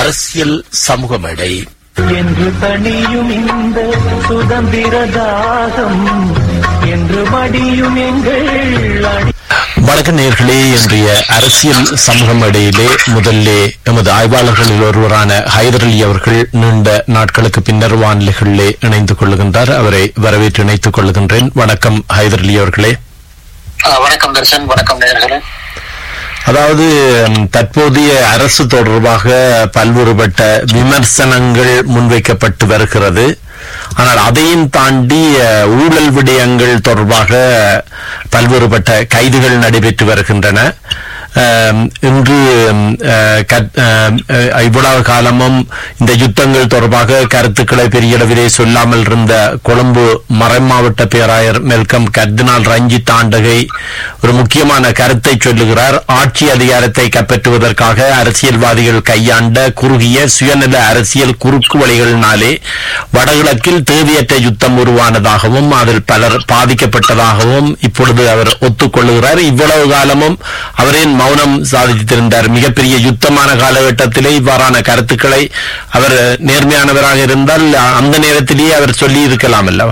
அரசியல் சமூக மேடை என்று தனியும் இந்த சுதந்திர தாகம் என்று மடியும் எங்கள் அடி வணக்க நேர்களே இன்றைய அரசியல் சமூக மேடையிலே முதல்லே எமது ஆய்வாளர்களில் ஒருவரான ஹைதர் அலி அவர்கள் நீண்ட நாட்களுக்கு பின்னர் வானிலைகளிலே இணைந்து கொள்ளுகின்றார் அவரை வரவேற்று இணைத்துக் கொள்ளுகின்றேன் வணக்கம் ஹைதர் அலி அவர்களே ஆ, வணக்கம் தர்ஷன் வணக்கம் நேயர்களே அதாவது ம், தற்போதைய அரசு தொடர்பாக பல்வேறுபட்ட விமர்சனங்கள் முன்வைக்கப்பட்டு வருகிறது ஆனால் அதையும் தாண்டி அஹ், ஊழல் விடயங்கள் தொடர்பாக பல்வேறுபட்ட கைதுகள் நடைபெற்று வருகின்றன அம், இன்று ம், அஹ், கத்- அஹ், அஹ், இவ்வளவு காலமும் இந்த யுத்தங்கள் தொடர்பாக கருத்துக்களை பெரிய அளவிலே சொல்லாமல் இருந்த கொழும்பு மறைமாவட்ட பேராயர் மெல்கம் கர்தினால் ரஞ்சித் ஆண்டகை ஒரு முக்கியமான கருத்தை சொல்லுகிறார் ஆட்சி அதிகாரத்தை கைப்பற்றுவதற்காக அரசியல்வாதிகள் கையாண்ட குறுகிய சுயநல அரசியல் குறுக்கு வழிகளினாலே வடகிழக்கில் தேவையற்ற யுத்தம் உருவானதாகவும் அதில் பலர் பாதிக்கப்பட்டதாகவும் இப்பொழுது அவர் ஒத்துக்கொள்ளுகிறார் இவ்வளவு காலமும் அவரின் மௌனம் சாதித்திருந்தார் மிகப்பெரிய யுத்தமான காலகட்டத்திலே இவ்வாறான கருத்துக்களை அவர் நேர்மையானவராக இருந்தால் அந்த நேரத்திலேயே அவர் சொல்லி இருக்கலாம் அல்லவா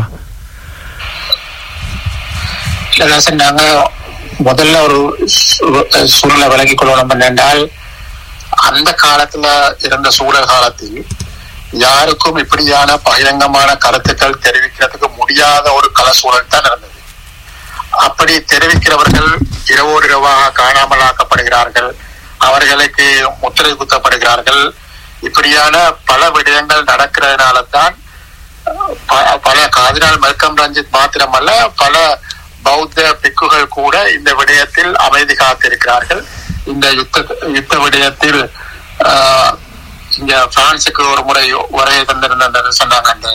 இல்ல தர்ஷன் நாங்க முதல்ல ஒரு சூ- சூழலை விலகிக் கொள்ளணும் என்னென்றால் அந்த காலத்துல இருந்த சூழல் காலத்தில் யாருக்கும் இப்படியான பகிரங்கமான கருத்துக்கள் தெரிவிக்கிறதுக்கு முடியாத ஒரு கள சூழல் தான் இருந்தது அப்படி தெரிவிக்கிறவர்கள் இரவோடு இரவாக காணாமலாக்கப்படுகிறார்கள் அவர்களுக்கு முத்திரை குத்தப்படுகிறார்கள் இப்படியான பல விடயங்கள் நடக்கிறதுனால தான் ப- பல காதினால் மெல்கம் ரஞ்சித் மாத்திரமல்ல பல பௌத்த பிக்குகள் கூட இந்த விடயத்தில் அமைதி காத்திருக்கிறார்கள் இந்த யுத்த யுத்த விடயத்தில் ஆஹ், இங்க பிரான்சுக்கு ஒரு முறை வருகை தந்திருந்த சொன்னாங்க அந்த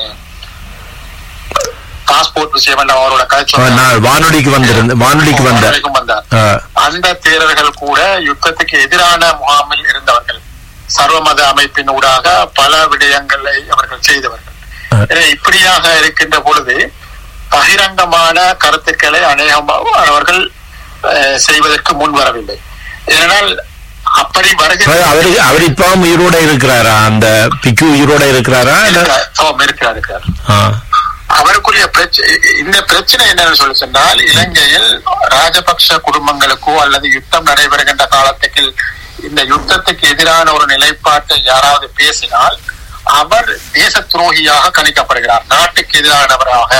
பாஸ்போர்ட் விஷயம் எல்லாம் அவரோட கதை அவர் நான் வானொலிக்கு வந்திருந்த வானொலிக்கு வந்த வரைக்கும் வந்தார் அஹ், அந்த தேரர்கள் கூட யுத்தத்துக்கு எதிரான முகாமில் இருந்தவர்கள் சர்வமத அமைப்பின் ஊடாக பல விடயங்களை அவர்கள் செய்தவர்கள் அஹ். எனவே இப்படியாக இருக்கின்ற பொழுது பகிரங்கமான கருத்துக்களை அநேகமானவர்கள் அஹ், செய்வதற்கு முன் வரவில்லை ஏனென்றால் அப்படி வருகிற அவர் அவர் இப்ப உயிரோட இருக்கிறாரா அந்த பிக்கு உயிரோட இருக்கிறாரா இல்ல இருக்கிறார். ஆமாம், இருக்கிறார் இருக்கிறார் ஆ, அவருக்குரிய பிரச்சனை இந்த பிரச்சனை என்னன்னு சொல்லி சொன்னால் இலங்கையில் ராஜபக்ஷ குடும்பங்களுக்கோ அல்லது யுத்தம் நடைபெறுகின்ற காலத்துக்கு இந்த யுத்தத்துக்கு எதிரான ஒரு நிலைப்பாட்டை யாராவது பேசினால் அவர் தேச துரோகியாக கணிக்கப்படுகிறார் நாட்டுக்கு எதிரானவராக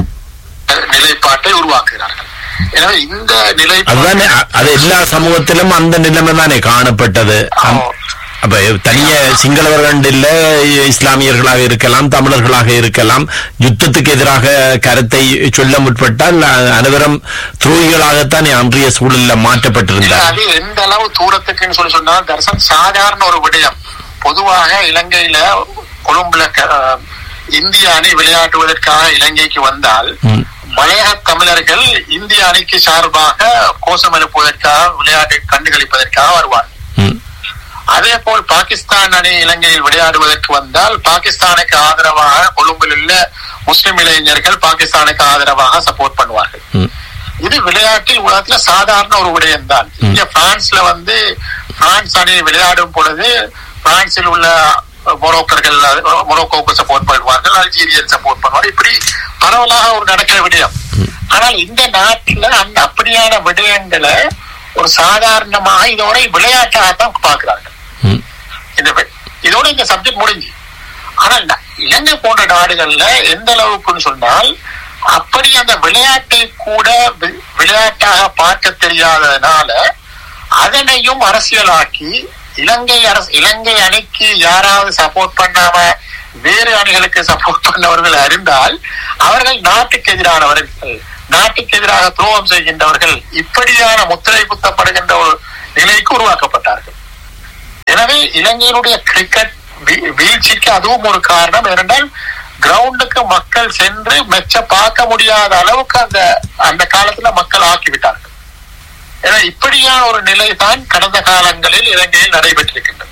நிலைப்பாட்டை உருவாக்குகிறார்கள் எனவே இந்த அதுதானே நிலைப்பாடு அ- அது எல்லா சமூகத்திலும் அந்த நிலைமை தானே காணப்பட்டது அந்- ஆமா. அப்ப தனிய சிங்களவர்கள் இல்ல இஸ்லாமியர்களாக இருக்கலாம் தமிழர்களாக இருக்கலாம் யுத்தத்துக்கு எதிராக கருத்தை சொல்ல முற்பட்டால் அ- அனைவரும் துரோகிகளாகத்தானே அன்றைய சூழல்ல மாற்றப்பட்டிருந்தார் அது எந்த அளவு தூரத்துக்குன்னு சொல்லி சொன்னால் தர்சன் சாதாரண ஒரு விடயம் பொதுவாக இலங்கையில கொழும்புல க- அஹ், இந்திய அணி விளையாட்டுவதற்காக இலங்கைக்கு வந்தால் ம். மலையக தமிழர்கள் இந்திய அணிக்கு சார்பாக கோஷம் எழுப்புவதற்காக விளையாட்டை கண்டுகளிப்பதற்காக வருவார் ம், அதே போல் பாகிஸ்தான் அணி இலங்கையில் விளையாடுவதற்கு வந்தால் பாகிஸ்தானுக்கு ஆதரவாக கொழும்பில் உள்ள முஸ்லிம் இளைஞர்கள் பாகிஸ்தானுக்கு ஆதரவாக சப்போர்ட் பண்ணுவார்கள் ம், இது விளையாட்டில் உலகத்துல சாதாரண ஒரு விடயம் தான் இங்க பிரான்ஸ்ல வந்து பிரான்ஸ் அணி விளையாடும் பொழுது பிரான்சில் உள்ள மொரோக்கர்கள் மொரோக்கோவுக்கு சப்போர்ட் பண்ணுவார்கள் அல்ஜீரியன் சப்போர்ட் பண்ணுவார் இப்படி பரவலாக ஒரு நடக்கிற விடயம் ஆனால் இந்த நாட்டுல அந்த அப்படியான விடயங்களை ஒரு சாதாரணமாக இதோட விளையாட்டாகத்தான் பார்க்கிறார்கள் ம். இந்த வி- இதோட இந்த சப்ஜெக்ட் முடிஞ்சு ஆனால் ந- இலங்கை போன்ற நாடுகள்ல எந்த அளவுக்குன்னு சொன்னால் அப்படி அந்த விளையாட்டை கூட வி- விளையாட்டாக பார்க்க தெரியாததுனால அதனையும் அரசியலாக்கி இலங்கை அரசு இலங்கை அணிக்கு யாராவது சப்போர்ட் பண்ணாம வேறு அணிகளுக்கு சப்போர்ட் பண்ணவர்கள் அறிந்தால் அவர்கள் நாட்டுக்கு எதிரானவர்கள் நாட்டுக்கு எதிராக துரோகம் செய்கின்றவர்கள் இப்படியான முத்திரை குத்தப்படுகின்ற ஒரு நிலைக்கு உருவாக்கப்பட்டார்கள் எனவே இலங்கையினுடைய கிரிக்கெட் வீ- வீழ்ச்சிக்கு அதுவும் ஒரு காரணம் ஏனென்றால் கிரவுண்டுக்கு மக்கள் சென்று மெச்ச பார்க்க முடியாத அளவுக்கு அந்த அந்த காலத்துல மக்கள் ஆக்கிவிட்டார்கள் ஏன்னா இப்படியான ஒரு நிலை தான் கடந்த காலங்களில் இலங்கையில் நடைபெற்றிருக்கின்றது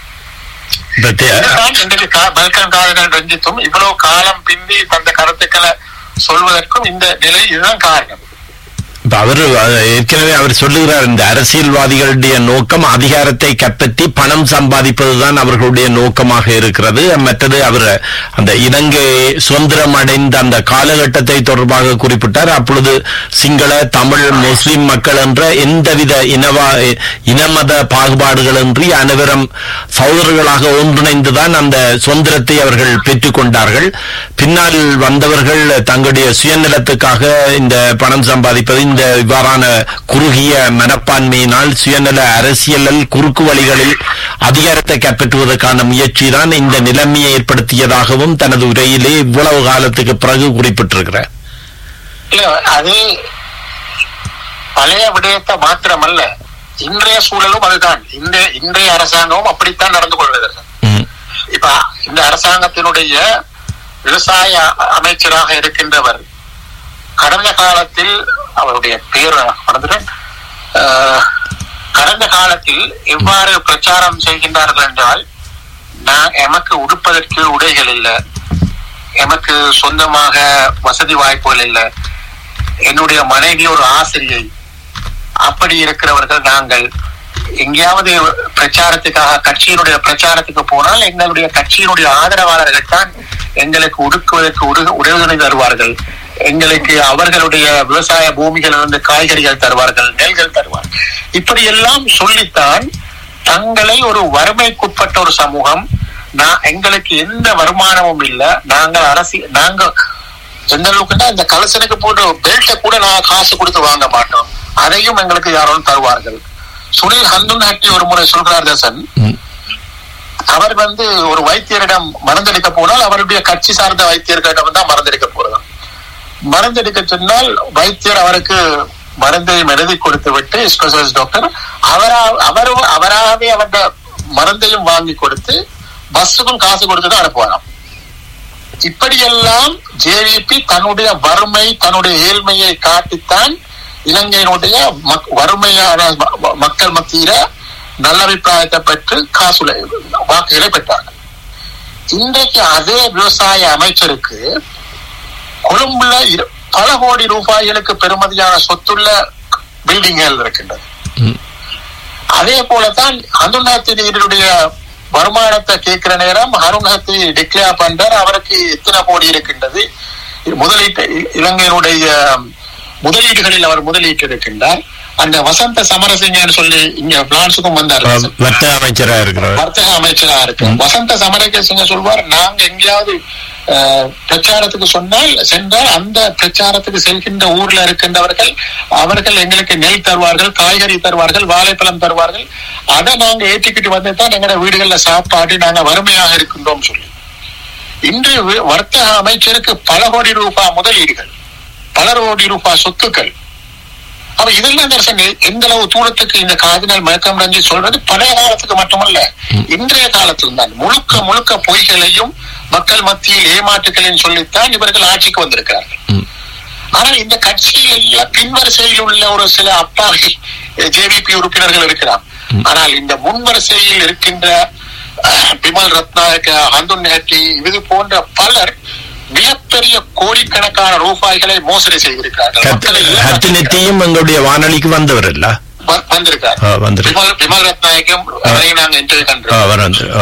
இப்ப தே- இதுதான் இன்றைக்கு கா- பல்கன் காதகன் ரஞ்சித்தும் இவ்வளவு காலம் பிந்தி தந்த கருத்துக்களை சொல்வதற்கும் இந்த நிலை இதுதான் காரணம் இப்ப அவர் அஹ், ஏற்கனவே அவர் சொல்லுகிறார் இந்த அரசியல்வாதிகளுடைய நோக்கம் அதிகாரத்தை கைப்பற்றி பணம் சம்பாதிப்பதுதான் அவர்களுடைய நோக்கமாக இருக்கிறது மற்றது அவர் அந்த இலங்கை சுதந்திரம் அடைந்த அந்த காலகட்டத்தை தொடர்பாக குறிப்பிட்டார் அப்பொழுது சிங்கள தமிழ் முஸ்லிம் மக்கள் என்ற எந்தவித இனவா இனமத பாகுபாடுகளின்றி அனைவரும் சகோதரர்களாக ஒன்றிணைந்துதான் அந்த சுதந்திரத்தை அவர்கள் பெற்றுக் கொண்டார்கள் பின்னால் வந்தவர்கள் தங்களுடைய சுயநலத்துக்காக இந்த பணம் சம்பாதிப்பது இந்த இவ்வாறான குறுகிய மனப்பான்மையினால் சுயநல அரசியலில் குறுக்கு வழிகளில் அதிகாரத்தை கைப்பற்றுவதற்கான முயற்சி தான் இந்த நிலைமையை ஏற்படுத்தியதாகவும் தனது உரையிலே இவ்வளவு காலத்துக்கு பிறகு குறிப்பிட்டிருக்கிறார் இல்ல அது பழைய விடயத்தை மாத்திரமல்ல இன்றைய சூழலும் அதுதான் இந்த இன்றைய அரசாங்கமும் அப்படித்தான் நடந்து கொள்கிறது ம், இப்ப இந்த அரசாங்கத்தினுடைய விவசாய அமைச்சராக இருக்கின்றவர் கடந்த காலத்தில் அவருடைய பேர் மறந்துட்டேன் ஆஹ், கடந்த காலத்தில் எவ்வாறு பிரச்சாரம் செய்கின்றார்கள் என்றால் நான் எமக்கு உடுப்பதற்கு உடைகள் இல்லை எமக்கு சொந்தமாக வசதி வாய்ப்புகள் இல்லை என்னுடைய மனைவி ஒரு ஆசிரியை அப்படி இருக்கிறவர்கள் நாங்கள் எங்கேயாவது பிரச்சாரத்துக்காக கட்சியினுடைய பிரச்சாரத்துக்கு போனால் எங்களுடைய கட்சியினுடைய ஆதரவாளர்கள் தான் எங்களுக்கு உடுக்குவதற்கு உடு- உதவிதுணை தருவார்கள் எங்களுக்கு அவர்களுடைய விவசாய பூமிகளிலிருந்து காய்கறிகள் தருவார்கள் நெல்கள் தருவார்கள் இப்படி எல்லாம் சொல்லித்தான் தங்களை ஒரு வறுமைக்குட்பட்ட ஒரு சமூகம் நான் எங்களுக்கு எந்த வருமானமும் இல்ல நாங்கள் அரசு நாங்க எந்த அளவுக்குன்னா இந்த கலசனுக்கு போட்டு பெல்ட்டை கூட நான் காசு கொடுத்து வாங்க மாட்டோம் அதையும் எங்களுக்கு யாரும் தருவார்கள் சுனில் ஹந்துன் ஹட்டி ஒரு முறை சொல்கிறார் தசன் ம், அவர் வந்து ஒரு வைத்தியரிடம் மருந்தெடுக்க போனால் அவருடைய கட்சி சார்ந்த வைத்தியர்களிடம் தான் மருந்தெடுக்க போறதாம் மருந்தெடுக்க சொன்னால் வைத்தியர் அவருக்கு மருந்தையும் எழுதி கொடுத்து விட்டு ஸ்பெஷலிஸ்ட் டாக்டர் அவரா அவர் அவராகவே அவருடைய மருந்தையும் வாங்கி கொடுத்து பஸ்ஸுக்கும் காசு கொடுத்து தான் அனுப்புவாராம் இப்படியெல்லாம் ஜேவிபி தன்னுடைய வறுமை தன்னுடைய ஏழ்மையை காட்டித்தான் இலங்கையினுடைய மக்- வறுமையான ம- ம- மக்கள் மத்தியில நல்லபிப்பிராயத்தை பெற்று காசுல வாக்குகளை பெற்றார்கள் இன்றைக்கு அதே விவசாய அமைச்சருக்கு கொழும்புல இரு- பல கோடி ரூபாய்களுக்கு பெறுமதியான சொத்துள்ள பில்டிங்கள் இருக்கின்றது ம். அதே போலதான் அருணாத்திரியுடைய வருமானத்தை கேட்கிற நேரம் அருணாத்தி டிக்ளேர் பண்றார் அவருக்கு எத்தனை கோடி இருக்கின்றது முதலீட்டு இ- இலங்கையினுடைய முதலீடுகளில் அவர் முதலீட்டு இருக்கின்றார் அந்த வசந்த சமரசிங்கன்னு சொல்லி இங்க பிளான்ஸுக்கும் வந்தார் வர்த்தக அமைச்சராக இருக்கிறார் வர்த்தக அமைச்சரா இருக்கு வசந்த சமரசிங்க சொல்வார் நாங்க எங்கேயாவது அஹ், பிரச்சாரத்துக்கு சொன்னால் சென்றால் அந்த பிரச்சாரத்துக்கு செல்கின்ற ஊர்ல இருக்கின்றவர்கள் அவர்கள் எங்களுக்கு நெல் தருவார்கள் காய்கறி தருவார்கள் வாழைப்பழம் தருவார்கள் அதை நாங்க ஏற்றிக்கிட்டு வந்து தான் எங்களோட வீடுகள்ல சாப்பாடு நாங்க வறுமையாக இருக்கின்றோம் சொல்லி இன்று வி- வர்த்தக அமைச்சருக்கு பல கோடி ரூபாய் முதலீடுகள் பல கோடி ரூபாய் சொத்துக்கள் அப்ப இதெல்லாம் தரிசன எந்த அளவு தூரத்துக்கு இந்த காதினால் மயக்கம் ரஞ்சி சொல்றது பழைய காலத்துக்கு மட்டுமல்ல இன்றைய காலத்தில் தான் முழுக்க முழுக்க பொய்களையும் மக்கள் மத்தியில் ஏமாற்றுகளையும் சொல்லித்தான் இவர்கள் ஆட்சிக்கு வந்திருக்கிறார்கள் ம். ஆனால் இந்த கட்சியில் எல்லாம் பின்வரிசையில் உள்ள ஒரு சில அப்பாவி ஜேவிபி உறுப்பினர்கள் இருக்கிறார் ஆனால் இந்த முன்வரிசையில் இருக்கின்ற அஹ், பிமல் ரத்நாயக்க ஹந்துன் நெஹட்டி இது போன்ற பலர் மிகப்பெரிய கோடிக்கணக்கான ரூபாய்களை மோசடி செய்திருக்கிறார்கள் மக்களை ஏமாற்றியிருக்கிறார்கள். ஹத்தினத்தையும் எங்களுடைய வானொலிக்கு வந்தவர் இல்ல வ- வந்திருக்கார் ஆ, வந்திருக்கு. விமல் விமல் ரத்நாயகம் அவரையும் நாங்க இன்டர்வியூ ஆ, கண்டோம் அவர் வந்து ஆ,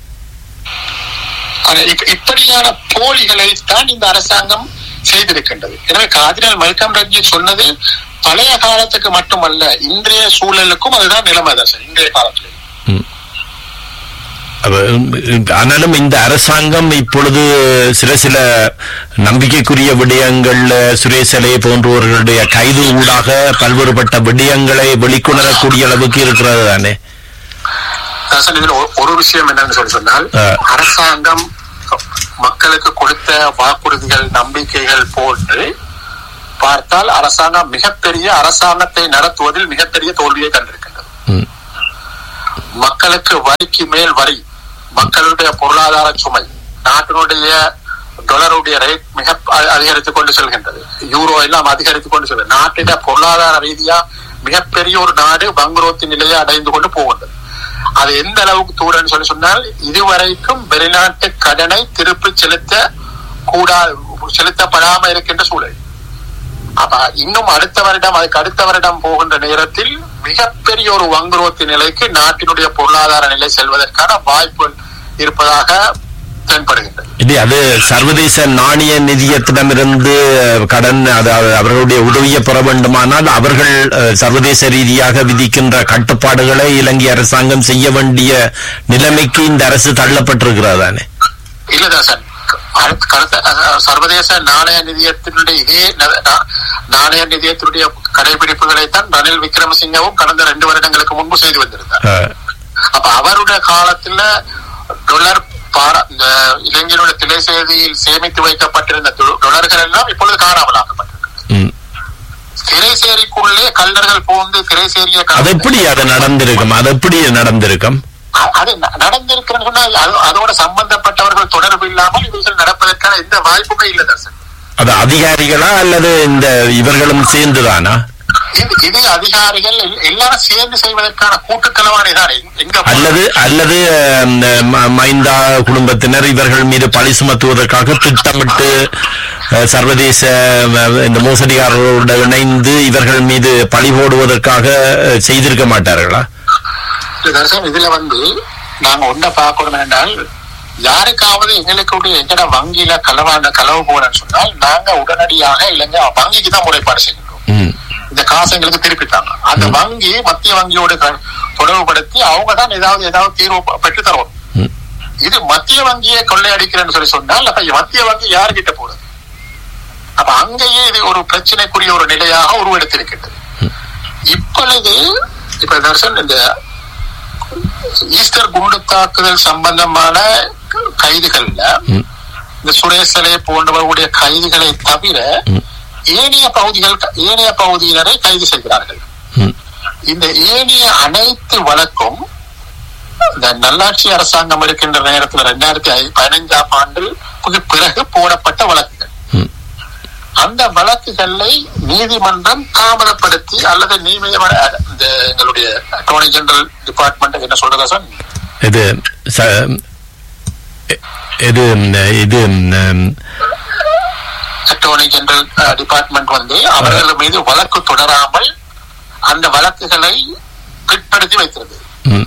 ஆனா இப்ப- இப்படியான போலிகளை தான் இந்த அரசாங்கம் செய்திருக்கின்றது எனவே காதினால் மல்கம் ரஞ்சித் சொன்னது பழைய காலத்துக்கு மட்டுமல்ல இன்றைய சூழலுக்கும் அதுதான் நிலைமை தான் சார் இன்றைய காலத்துல ம். அவ- ஆனாலும் இந்த அரசாங்கம் இப்பொழுது சில சில நம்பிக்கைக்குரிய விடயங்கள்ல சுரேசலை போன்றவர்களுடைய கைது ஊடாக பல்வேறுபட்ட விடயங்களை வெளிக்கொணரக்கூடிய அளவுக்கு இருக்கிறது தானே தாசன் இதுல ஒரு- ஒரு விஷயம் என்னன்னு சொல்லி சொன்னால் ஆ. அரசாங்கம் மக்களுக்கு கொடுத்த வாக்குறுதிகள் நம்பிக்கைகள் போன்று பார்த்தால் அரசாங்கம் மிகப்பெரிய அரசாங்கத்தை நடத்துவதில் மிகப்பெரிய தோல்வியை கண்டிருக்கின்றது ம். மக்களுக்கு வரிக்கு மேல் வரி மக்களுடைய பொருளாதார சுமை நாட்டினுடைய டாலருடைய ரேட் மிக அ- அதிகரித்துக் கொண்டு செல்கின்றது யூரோ எல்லாம் அதிகரித்துக் கொண்டு செல்கிறது நாட்டிட பொருளாதார ரீதியா மிகப்பெரிய ஒரு நாடு பங்குரோத்து நிலையை அடைந்து கொண்டு போகின்றது அது எந்த அளவுக்கு தூரன்னு சொல்லி சொன்னால் இதுவரைக்கும் வெளிநாட்டு கடனை திருப்பி செலுத்த கூடா செலுத்தப்படாம இருக்கின்ற சூழல் அப்ப இன்னும் அடுத்த வருடம் அதுக்கு அடுத்த வருடம் போகின்ற நேரத்தில் மிகப்பெரிய ஒரு வங்குரோத்து நிலைக்கு நாட்டினுடைய பொருளாதார நிலை செல்வதற்கான வாய்ப்பு இருப்பதாக தென்படுகின்றது இது அது சர்வதேச நாணய நிதியத்திடமிருந்து கடன் அதாவது அவர்களுடைய உதவியை பெற வேண்டுமானால் அவர்கள் அஹ், சர்வதேச ரீதியாக விதிக்கின்ற கட்டுப்பாடுகளை இலங்கை அரசாங்கம் செய்ய வேண்டிய நிலைமைக்கு இந்த அரசு தள்ளப்பட்டிருக்கிறதானே இல்லதாசன் அடுத்த- கடந்த அஹ், சர்வதேச நாணய நிதியத்தினுடைய இதே ந- நா- நாணய நிதியத்தினுடைய கடைபிடிப்புகளைத்தான் ரணில் விக்ரமசிங்கவும் கடந்த ரெண்டு வருடங்களுக்கு முன்பு செய்து வந்திருந்தார் அஹ், அப்ப அவருடைய காலத்துல டொலர் பாரா இந்த இளைஞருடைய திரை செய்தியில் சேமித்து வைக்கப்பட்டிருந்த டொ- டொலர்கள் எல்லாம் இப்பொழுது காணாமலாக்கப்பட்டிருக்கு ம். திரைசேரிக்குள்ளே கல்லர்கள் புகுந்து திரைசேரியை அது எப்படி அது நடந்திருக்கும் அது எப்படி நடந்திருக்கும் அ- அது ந- நடந்திருக்கிறன்னு சொன்னா அது- அதோட சம்பந்தப்பட்டவர்கள் தொடர்பு இல்லாமல் இவைகள் நடப்பதற்கான எந்த வாய்ப்புமே இல்லை தர்சன் அது அதிகாரிகளா அல்லது இந்த இவர்களும் சேர்ந்துதானா இது இது அதிகாரிகள் எல்- எல்லாரும் சேர்ந்து செய்வதற்கான கூட்டுக்கலவாணி தான் எங்க அல்லது அல்லது அஹ், இந்த ம- மைந்தா குடும்பத்தினர் இவர்கள் மீது பழி சுமத்துவதற்காக திட்டமிட்டு அஹ், சர்வதேச அஹ், இந்த மோசடியாளர்களோடு இணைந்து இவர்கள் மீது பழி போடுவதற்காக அஹ், செய்திருக்க மாட்டார்களா தர்சன் இதுல வந்து நாங்க ஒன்றை பார்க்கணும் என்றால் யாருக்காவது எங்களுக்கு எங்கட வங்கியில களவான களவு போறேன்னு சொன்னால் நாங்க உடனடியாக இல்லைங்க வங்கிக்கு தான் முறைப்பாடு செய்கின்றோம் ம். இந்த காசு எங்களுக்கு திருப்பிட்டாங்க அந்த வங்கி மத்திய வங்கியோடு க- தொடர்புபடுத்தி அவங்க தான் ஏதாவது ஏதாவது தீர்வு ப- பெற்று தருவோம் ம். இது மத்திய வங்கியை கொள்ளையடிக்கிறேன்னு சொல்லி சொன்னால் அப்ப மத்திய வங்கி யாருகிட்ட போறது அப்ப அங்கேயே இது ஒரு பிரச்சனைக்குரிய ஒரு நிலையாக உருவெடுத்திருக்கின்றது இப்பொழுது இப்ப தர்சன் இந்த ஈஸ்டர் குண்டு தாக்குதல் சம்பந்தமான கைதுகள்ல ம். இந்த சுரேசலை போன்றவர்களுடைய கைதுகளை தவிர ம். ஏனைய பகுதிகள் ஏனைய பகுதியினரை கைது செய்கிறார்கள் ம். இந்த ஏனைய அனைத்து வழக்கும் இந்த நல்லாட்சி அரசாங்கம் இருக்கின்ற நேரத்தில் ரெண்டாயிரத்தி ஐ- பதினைஞ்சாம் ஆண்டு பிறகு போடப்பட்ட வழக்குகள் ம். அந்த வழக்குகளை நீதிமன்றம் தாமதப்படுத்தி அல்லது நீதிமன்ற இந்த எங்களுடைய அட்டோர்னி ஜெனரல் டிபார்ட்மெண்ட் என்ன சொல்றதா சார் இது ச- இது ம், இது ம், அட்டோர்னி ஜெனரல் டிபார்ட்மெண்ட் வந்து அவர்கள் மீது வழக்கு தொடராமல் அந்த வழக்குகளை பிற்படுத்தி வைக்கிறது ம்.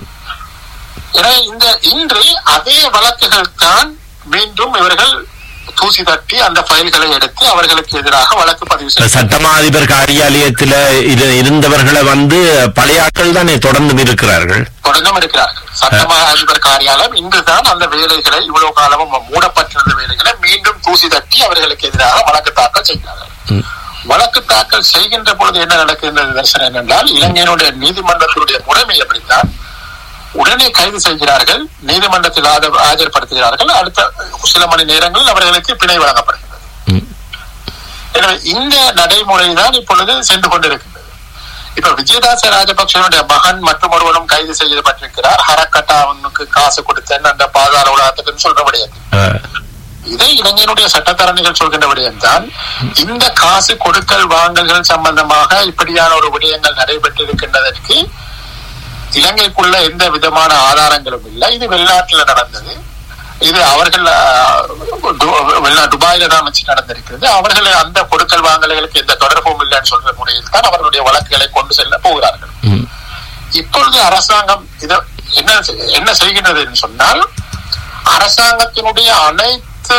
எனவே இந்த இன்று அதே வழக்குகள் தான் மீண்டும் இவர்கள் தூசி தட்டி அந்த ஃபைல்களை எடுத்து அவர்களுக்கு எதிராக வழக்கு பதிவு செய்ய சட்டமா அதிபர் காரியாலயத்தில் இது இருந்தவர்களை வந்து பழைய ஆட்கள் தானே தொடர்ந்து இருக்கிறார்கள் தொடர்ந்தும் இருக்கிறார்கள் சட்டமா அதிபர் காரியாலயம் இன்றுதான் அந்த வேலைகளை இவ்வளவு காலமும் மூடப்பட்டிருந்த வேலைகளை மீண்டும் தூசி தட்டி அவர்களுக்கு எதிராக வழக்கு தாக்கல் செய்கிறார்கள் ம். வழக்கு தாக்கல் செய்கின்ற பொழுது என்ன நடக்கின்றது தரிசனம் என்னென்றால் இலங்கையினுடைய நீதிமன்றத்தினுடைய முறைமை எப்படித்தான் உடனே கைது செய்கிறார்கள் நீதிமன்றத்தில் ஆஜர் ஆஜர்படுத்துகிறார்கள் அடுத்த சில மணி நேரங்களில் அவர்களுக்கு பிணை வழங்கப்படுகிறது ம். எனவே இந்த நடைமுறை தான் இப்பொழுது சென்று கொண்டிருக்கின்றது இப்ப விஜயதாச ராஜபக்சனுடைய மகன் மற்றும் ஒருவரும் கைது செய்யப்பட்டிருக்கிறார் ஹரக்கட்டா அவனுக்கு காசு கொடுத்தேன் அந்த பாதாள உலகத்துக்குன்னு சொல்றபடியே அஹ், இதை இளைஞனுடைய சட்டத்தரணிகள் சொல்கின்ற விடயம் தான் இந்த காசு கொடுக்கல் வாங்கல்கள் சம்பந்தமாக இப்படியான ஒரு விடயங்கள் நடைபெற்றிருக்கின்றதற்கு இலங்கைக்குள்ள எந்த விதமான ஆதாரங்களும் இல்லை இது வெளிநாட்டுல நடந்தது இது அவர்கள் ஆஹ், டு- வெளிநா- துபாயில தான் வச்சு நடந்திருக்கிறது அவர்கள் அந்த கொடுக்கல் வாங்கல்களுக்கு எந்த தொடர்பும் இல்லைன்னு சொல்ற முறையில் தான் அவர்களுடைய வழக்குகளை கொண்டு செல்ல போகிறார்கள் ம். இப்பொழுது அரசாங்கம் இத என்ன செய்- என்ன செய்கின்றது என்று சொன்னால் அரசாங்கத்தினுடைய அனைத்து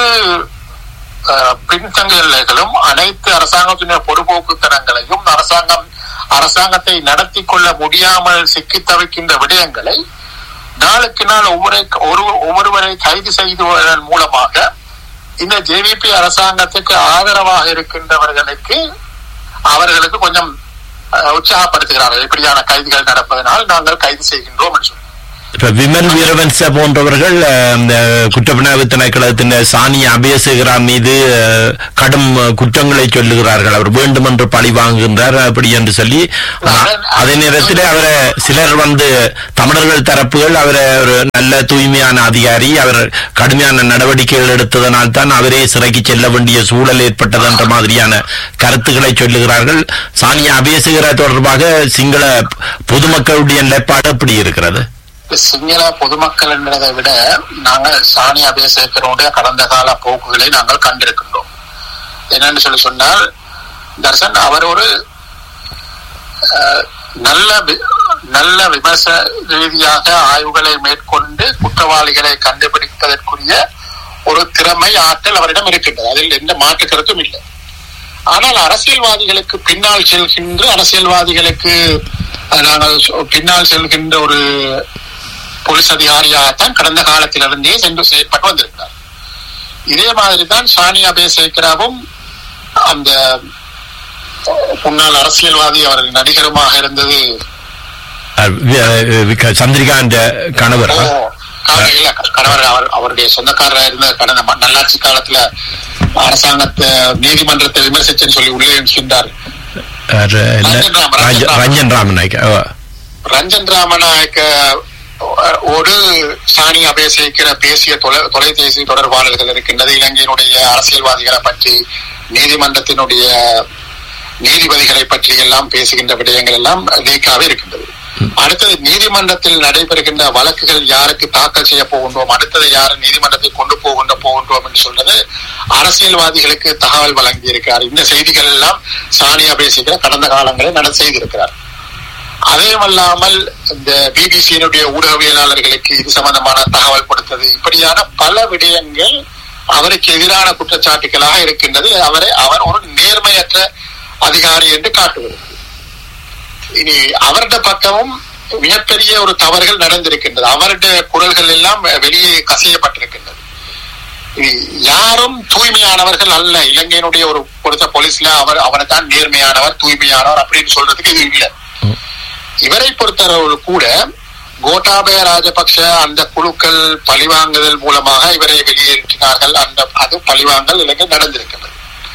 அஹ், பின்தங்கல்களும் அனைத்து அரசாங்கத்தினுடைய பொறுப்போக்குத்தனங்களையும் அரசாங்கம் அரசாங்கத்தை நடத்தி கொள்ள முடியாமல் சிக்கி தவிக்கின்ற விடயங்களை நாளுக்கு நாள் ஒவ்வொரு ஒரு ஒவ்வொருவரை கைது செய்துவதன் மூலமாக இந்த ஜேவிபி அரசாங்கத்துக்கு ஆதரவாக இருக்கின்றவர்களுக்கு அவர்களுக்கு கொஞ்சம் அஹ், உற்சாகப்படுத்துகிறார்கள் இப்படியான கைதுகள் நடப்பதனால் நாங்கள் கைது செய்கின்றோம் என்று சொல்லி இப்ப விமல் வீரவன்ச போன்றவர்கள் அஹ், இந்த குற்றப்புலனாய்வு திணைக்களத்தின் சாணி அபேசகரா மீது அஹ், கடும் அஹ், குற்றங்களை சொல்லுகிறார்கள் அவர் வேண்டுமென்று பழி வாங்குகின்றார் அப்படி என்று சொல்லி அஹ், அதே நேரத்தில் அவரை சிலர் வந்து தமிழர்கள் தரப்புகள் அவரை ஒரு நல்ல தூய்மையான அதிகாரி அவர் கடுமையான நடவடிக்கைகள் எடுத்ததனால் தான் அவரே சிறைக்கு செல்ல வேண்டிய சூழல் ஏற்பட்டது என்ற மாதிரியான கருத்துக்களை சொல்லுகிறார்கள் சானியா அபேசகரா தொடர்பாக சிங்கள பொதுமக்களுடைய நிலைப்பாடு எப்படி இருக்கிறது சிங்கள பொதுமக்கள் என்பதை விட நாங்கள் சாணி அபேசேகருடைய கடந்த கால போக்குகளை நாங்கள் கண்டிருக்கின்றோம் என்னன்னு சொல்லி சொன்னால் தர்சன் அவர் ஒரு அஹ், நல்ல வி- நல்ல விமர்சன ரீதியாக ஆய்வுகளை மேற்கொண்டு குற்றவாளிகளை கண்டுபிடிப்பதற்குரிய ஒரு திறமை ஆற்றல் அவரிடம் இருக்கின்றது அதில் எந்த மாற்று கருத்தும் இல்லை ஆனால் அரசியல்வாதிகளுக்கு பின்னால் செல்கின்ற அரசியல்வாதிகளுக்கு அஹ், நாங்கள் சொ- பின்னால் செல்கின்ற ஒரு போலீஸ் அதிகாரியாகத்தான் கடந்த காலத்திலிருந்தே சென்று செயற்பட்டு வந்திருக்கிறார் இதே மாதிரி தான் சானியா பேசேக்கராவும் அந்த முன்னாள் அரசியல்வாதி அவர் நடிகருமாக இருந்தது அஹ், வி- அஹ், வி- சந்திரிகாந்த கணவர் ஓ, கணவர் இல்ல, கணவர் அவர் அவருடைய சொந்தக்காரராக இருந்த கடந்த ம- நல்லாட்சி காலத்துல அரசாங்கத்தை நீதிமன்றத்தை விமர்சிச்சுன்னு சொல்லி உள்ளே சென்றார் அஹ், இல்ல, ரஞ்சன் ராம், ரஞ்ச- ரஞ்சன் ராம். ரஞ்சன் ராமநாயக்க ஓ. ரஞ்சன் ராமநாயக்க ஒரு சாணி அபேசிக்கிற பேசிய தொலை- தொலைபேசி தொடர்பாளர்கள் இருக்கின்றது இலங்கையினுடைய அரசியல்வாதிகளை பற்றி நீதிமன்றத்தினுடைய நீதிபதிகளை பற்றி எல்லாம் பேசுகின்ற விடயங்கள் எல்லாம் லீக்காவே இருக்கின்றது அடுத்தது நீதிமன்றத்தில் நடைபெறுகின்ற வழக்குகள் யாருக்கு தாக்கல் செய்ய போகின்றோம் அடுத்தது யார் நீதிமன்றத்தை கொண்டு போகின்ற போகின்றோம் என்று சொல்றது அரசியல்வாதிகளுக்கு தகவல் வழங்கி இருக்கிறார் இந்த செய்திகள் எல்லாம் சானியா பேசுகிற கடந்த காலங்களில் நட செய்திருக்கிறார் அதேமல்லாமல் இந்த பிபிசியினுடைய ஊடகவியலாளர்களுக்கு இது சம்பந்தமான தகவல் கொடுத்தது இப்படியான பல விடயங்கள் அவருக்கு எதிரான குற்றச்சாட்டுகளாக இருக்கின்றது அவரை அவர் ஒரு நேர்மையற்ற அதிகாரி என்று காட்டுவது இனி அவருடைய பக்கமும் மிகப்பெரிய ஒரு தவறுகள் நடந்திருக்கின்றது அவருடைய குரல்கள் எல்லாம் வெளியே கசியப்பட்டிருக்கின்றது இனி யாரும் தூய்மையானவர்கள் அல்ல இலங்கையினுடைய ஒரு பொறுத்த போலீஸ்ல அவர் அவரை தான் நேர்மையானவர் தூய்மையானவர் அப்படின்னு சொல்றதுக்கு இது இல்லை இவரை பொறுத்தளவு கூட கோட்டாபய ராஜபக்ஷ அந்த குழுக்கள் பழிவாங்குதல் மூலமாக இவரை வெளியேற்றினார்கள் அந்த அது பழிவாங்கல் இலங்கை நடந்திருக்கிறது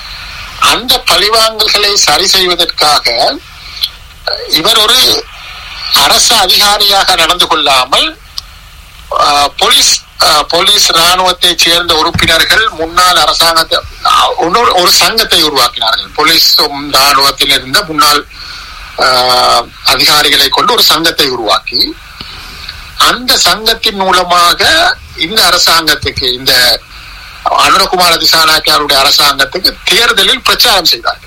அந்த பழிவாங்கல்களை சரி செய்வதற்காக அஹ், இவர் ஒரு அரசு அதிகாரியாக நடந்து கொள்ளாமல் அஹ், போலீஸ் அஹ், போலீஸ் ராணுவத்தை சேர்ந்த உறுப்பினர்கள் முன்னாள் அரசாங்கத்தை அஹ், இன்னொரு- ஒரு சங்கத்தை உருவாக்கினார்கள் போலீஸ் ராணுவத்தில் இருந்த முன்னாள் ஆஹ், அதிகாரிகளை கொண்டு ஒரு சங்கத்தை உருவாக்கி அந்த சங்கத்தின் மூலமாக இந்த அரசாங்கத்துக்கு இந்த அனுரகுமார திசாநாயக்காருடைய அரசாங்கத்துக்கு தேர்தலில் பிரச்சாரம் செய்தார்கள்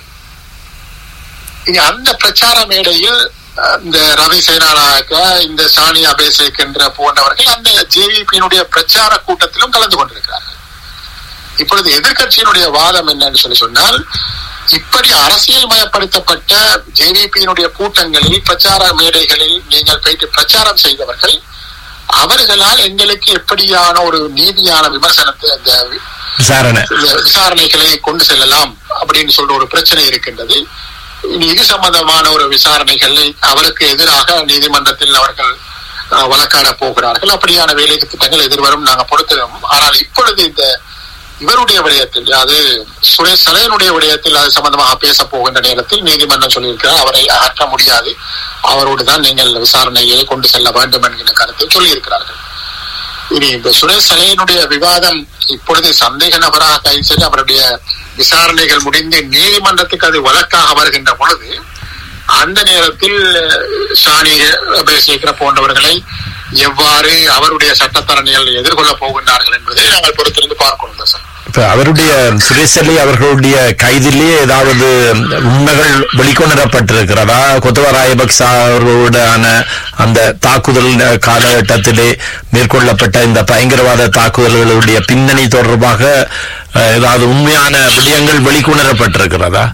இனி அந்த பிரச்சார மேடையில் அஹ், இந்த ரவி சேனாநாயக்க இந்த சானியா பேசேக் என்ற போன்றவர்கள் அந்த ஜேவிபியினுடைய பிரச்சார கூட்டத்திலும் கலந்து கொண்டிருக்கிறார்கள் இப்பொழுது எதிர்க்கட்சியினுடைய வாதம் என்னன்னு சொல்லி சொன்னால் இப்படி அரசியல் மயப்படுத்தப்பட்ட ஜேவிபியினுடைய கூட்டங்களில் பிரச்சார மேடைகளில் நீங்கள் போயிட்டு பிரச்சாரம் செய்தவர்கள் அவர்களால் எங்களுக்கு எப்படியான ஒரு நீதியான விமர்சனத்தை அந்த விசாரணை இந்த விசாரணைகளை கொண்டு செல்லலாம் அப்படின்னு சொல்ற ஒரு பிரச்சனை இருக்கின்றது இனி இது சம்பந்தமான ஒரு விசாரணைகளை அவருக்கு எதிராக நீதிமன்றத்தில் அவர்கள் அஹ், வழக்காட போகிறார்கள் அப்படியான வேலை திட்டங்கள் எதிர்வரும் நாங்க பொறுத்திருக்கோம் ஆனால் இப்பொழுது இந்த இவருடைய விடயத்தில் அது சுரேஷ் சலையனுடைய விடயத்தில் அது சம்பந்தமாக பேச போகின்ற நேரத்தில் நீதிமன்றம் சொல்லியிருக்கிறார் அவரை அகற்ற முடியாது அவரோடு தான் நீங்கள் விசாரணையை கொண்டு செல்ல வேண்டும் என்கின்ற கருத்தை சொல்லியிருக்கிறார்கள் இனி இந்த சுரேஷ் சலையனுடைய விவாதம் இப்பொழுது சந்தேக நபராக கைது செய்து அவருடைய விசாரணைகள் முடிந்து நீதிமன்றத்துக்கு அது வழக்காக வருகின்ற பொழுது அந்த நேரத்தில் ஷானி அபேசேகர போன்றவர்களை எவ்வாறு அவருடைய சட்டத்தரணிகள் எதிர்கொள்ளப் போகின்றார்கள் என்பதை நாங்கள் பொறுத்திருந்து பார்க்கணும் சார் இப்ப அவருடைய சுரேசலி அவர்களுடைய கைதிலே ஏதாவது உண்மைகள் வெளிக்கொணரப்பட்டிருக்கிறதா கொத்தவ ராயபக்ச அவர்களுடான அந்த தாக்குதல் காலகட்டத்திலே மேற்கொள்ளப்பட்ட இந்த பயங்கரவாத தாக்குதல்களுடைய பின்னணி தொடர்பாக அஹ், ஏதாவது உண்மையான விடயங்கள் வெளிக்கொணரப்பட்டிருக்கிறதா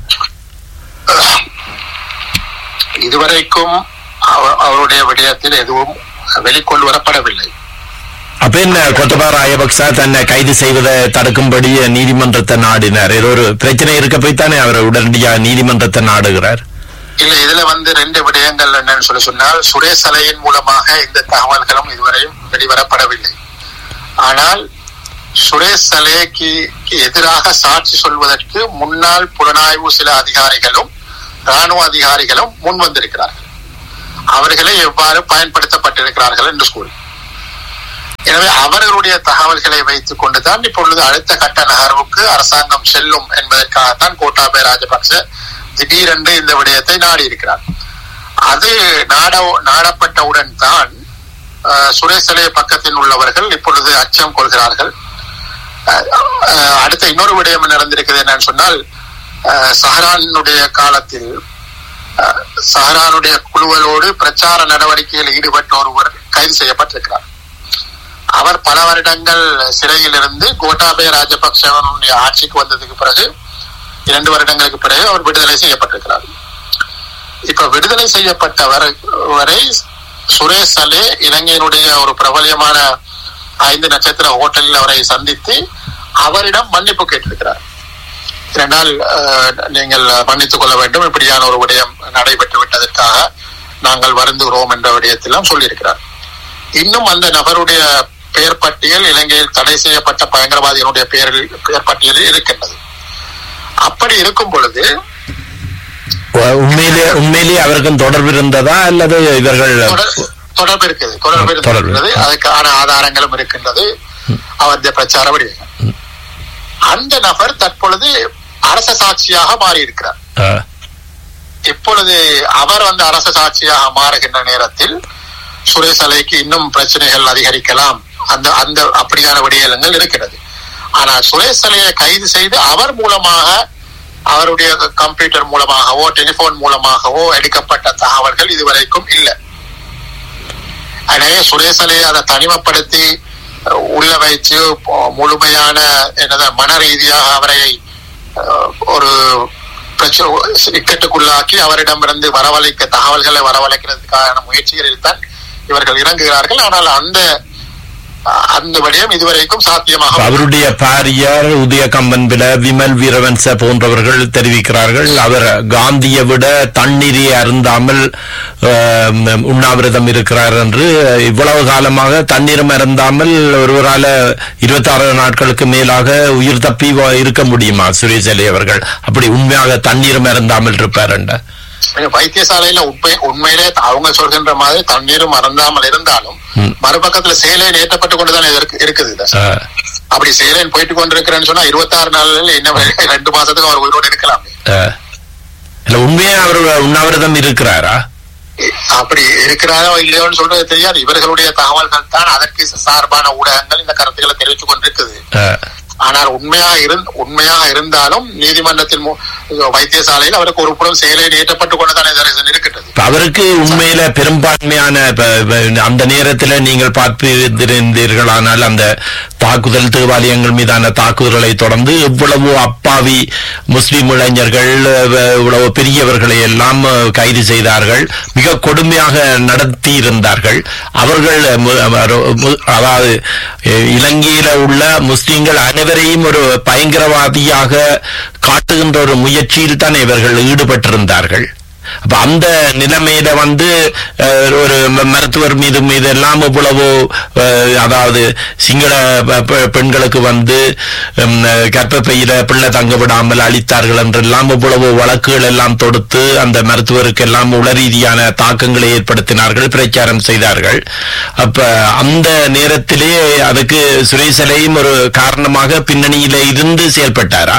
இதுவரைக்கும் அவ- அவருடைய விடயத்தில் எதுவும் வெளிக்கொண்டு வரப்படவில்லை அப்ப என்ன கொத்தபா ராயபக்ச தன்னை கைது செய்வதை தடுக்கும்படி நீதிமன்றத்தை நாடினார் ஏதோ ஒரு பிரச்சனை இருக்க போய்த்தானே அவர் உடனடியாக நீதிமன்றத்தை நாடுகிறார் இல்ல இதுல வந்து ரெண்டு விடயங்கள் என்னன்னு சொல்லி சொன்னால் சுரேஷ் அலையின் மூலமாக இந்த தகவல்களும் இதுவரையும் வெளிவரப்படவில்லை ஆனால் சுரேஷ் அலேக்கு எதிராக சாட்சி சொல்வதற்கு முன்னாள் புலனாய்வு சில அதிகாரிகளும் ராணுவ அதிகாரிகளும் முன் வந்திருக்கிறார்கள் அவர்களை எவ்வாறு பயன்படுத்தப்பட்டிருக்கிறார்கள் என்று கூறி எனவே அவர்களுடைய தகவல்களை வைத்துக் கொண்டுதான் இப்பொழுது அடுத்த கட்ட நகர்வுக்கு அரசாங்கம் செல்லும் என்பதற்காகத்தான் கோட்டாபய ராஜபக்ச திடீரென்று இந்த விடயத்தை நாடி இருக்கிறார் அது நாட நாடப்பட்டவுடன் தான் அஹ், சுரேஷ் சலே பக்கத்தில் உள்ளவர்கள் இப்பொழுது அச்சம் கொள்கிறார்கள் அஹ், அஹ், அடுத்த இன்னொரு விடயம் நடந்திருக்கிறது என்னன்னு சொன்னால் அஹ், சஹரானுடைய காலத்தில் அஹ், சஹரானுடைய குழுவலோடு பிரச்சார நடவடிக்கையில் ஈடுபட்ட ஒருவர் கைது செய்யப்பட்டிருக்கிறார் அவர் பல வருடங்கள் சிறையில் இருந்து கோட்டாபய ராஜபக்சவனுடைய ஆட்சிக்கு வந்ததுக்கு பிறகு இரண்டு வருடங்களுக்கு பிறகு அவர் விடுதலை செய்யப்பட்டிருக்கிறார் இப்ப விடுதலை செய்யப்பட்டவர் வரை சுரேஷ் அலே இலங்கையினுடைய ஒரு பிரபலியமான ஐந்து நட்சத்திர ஹோட்டலில் அவரை சந்தித்து அவரிடம் மன்னிப்பு கேட்டிருக்கிறார் இரண்டால் அஹ், நீங்கள் மன்னித்துக் கொள்ள வேண்டும் இப்படியான ஒரு விடயம் நடைபெற்று விட்டதற்காக நாங்கள் வருந்துகிறோம் என்ற விடயத்திலும் சொல்லியிருக்கிறார் இன்னும் அந்த நபருடைய பெயர் பட்டியல் இலங்கையில் தடை செய்யப்பட்ட பயங்கரவாதிகளுடைய பெயரில் பெயர் பட்டியலில் இருக்கின்றது அப்படி இருக்கும் பொழுது உண்மையிலே உண்மையிலேயே அவருக்கும் தொடர்பு இருந்ததா அல்லது இவர்கள் தொடர்- தொடர்பு இருக்குது தொடர்பு தொடர்பு. இருக்கிறது அதுக்கான ஆதாரங்களும் இருக்கின்றது அவருடைய பிரச்சார வடிவங்கள் அந்த நபர் தற்பொழுது அரச சாட்சியாக மாறி இருக்கிறார் அஹ், இப்பொழுது அவர் வந்து அரச சாட்சியாக மாறுகின்ற நேரத்தில் சுரேஷ் அலைக்கு இன்னும் பிரச்சனைகள் அதிகரிக்கலாம் அந்த அந்த அப்படியான விடயங்கள் இருக்கிறது ஆனால் சுரேஷ் அலையை கைது செய்து அவர் மூலமாக அவருடைய கம்ப்யூட்டர் மூலமாகவோ டெலிபோன் மூலமாகவோ எடுக்கப்பட்ட தகவல்கள் இதுவரைக்கும் இல்லை எனவே சுரேஷ் அலையை அதை தனிமைப்படுத்தி அஹ், உள்ள வைத்து அஹ், முழுமையான என்னது மன ரீதியாக அவரை அஹ், ஒரு பிரச்சனை இக்கட்டுக்குள்ளாக்கி அவரிடமிருந்து வரவழைக்க தகவல்களை வரவழைக்கிறதுக்கான முயற்சிகளில் தான் இவர்கள் இறங்குகிறார்கள் ஆனால் அந்த அஹ், அந்த விடயம் இதுவரைக்கும் சாத்தியமாக அவருடைய பாரியார் உதய கம்பன்பில விமல் வீரவன்ச போன்றவர்கள் தெரிவிக்கிறார்கள் அவர் காந்தியை விட தண்ணீரை அருந்தாமல் அஹ், உண்ணாவிரதம் இருக்கிறார் என்று இவ்வளவு காலமாக தண்ணீரும் அருந்தாமல் ஒருவரால இருபத்தாறு நாட்களுக்கு மேலாக உயிர் தப்பி வ- இருக்க முடியுமா சுரேஷ் அலி அவர்கள் அப்படி உண்மையாக தண்ணீரும் அருந்தாமல் இருப்பார் என்ற வைத்தியசாலையில உண்மை உண்மையிலே அவங்க சொல்கின்ற மாதிரி தண்ணீரும் மறந்தாமல் இருந்தாலும் ம். மறுபக்கத்துல சேலைன் ஏற்றப்பட்டு கொண்டுதான் இது இருக்கு- இருக்குது இது. அஹ், அப்படி சேலைன் போயிட்டு கொண்டிருக்கிறேன்னு சொன்னா இருபத்தாறு நாள்ல என்ன ரெண்டு மாசத்துக்கு அவர் உயிரோடு இருக்கலாம் அஹ். இல்ல உண்மையா அவர் உண்ணாவிரதம் இருக்கிறாரா அப்படி இருக்கிறாரோ இல்லையோன்னு சொல்றது தெரியாது இவர்களுடைய தகவல்கள் தான் அதற்கு சார்பான ஊடகங்கள் இந்த கருத்துக்களை தெரிவித்துக் கொண்டிருக்குது அஹ், ஆனால் உண்மையாக இருந் உண்மையாக இருந்தாலும் நீதிமன்றத்தில் மு- வைத்தியசாலையில் அவருக்கு ஒரு புறம் செயலை நீட்டப்பட்டுக் கொண்டுதான் இது இருக்கின்றது இப்ப அவருக்கு உண்மையில பெரும்பான்மையான இப்ப- இப்ப அந்த நேரத்துல நீங்கள் பார்த்திருந்தீர்களானால் அந்த தாக்குதல் தேவாலயங்கள் மீதான தாக்குதல்களை தொடர்ந்து இவ்வளவு அப்பாவி முஸ்லிம் இளைஞர்கள் அஹ், இவ்வளவு பெரியவர்களை எல்லாம் அஹ், கைது செய்தார்கள் மிக கொடுமையாக நடத்தி இருந்தார்கள் அவர்கள் மு- மு- அதாவது அஹ், இலங்கையில உள்ள முஸ்லிம்கள் அனைவரையும் ஒரு பயங்கரவாதியாக காட்டுகின்ற ஒரு முயற்சியில் தான் இவர்கள் ஈடுபட்டிருந்தார்கள் அப்ப அந்த நிலைமையில வந்து அஹ், ஒரு ம- மருத்துவர் மீது மீது எல்லாம் இவ்வளவு அஹ், அதாவது சிங்கள ப- ப- பெண்களுக்கு வந்து உம், கர்ப்பப்பையில பிள்ளை தங்க விடாமல் அளித்தார்கள் என்றெல்லாம் இவ்வளவு வழக்குகள் எல்லாம் தொடுத்து அந்த மருத்துவருக்கு எல்லாம் உள ரீதியான தாக்கங்களை ஏற்படுத்தினார்கள் பிரச்சாரம் செய்தார்கள் அப்ப அந்த நேரத்திலே அதுக்கு சுரேசலையும் ஒரு காரணமாக பின்னணியில இருந்து செயல்பட்டாரா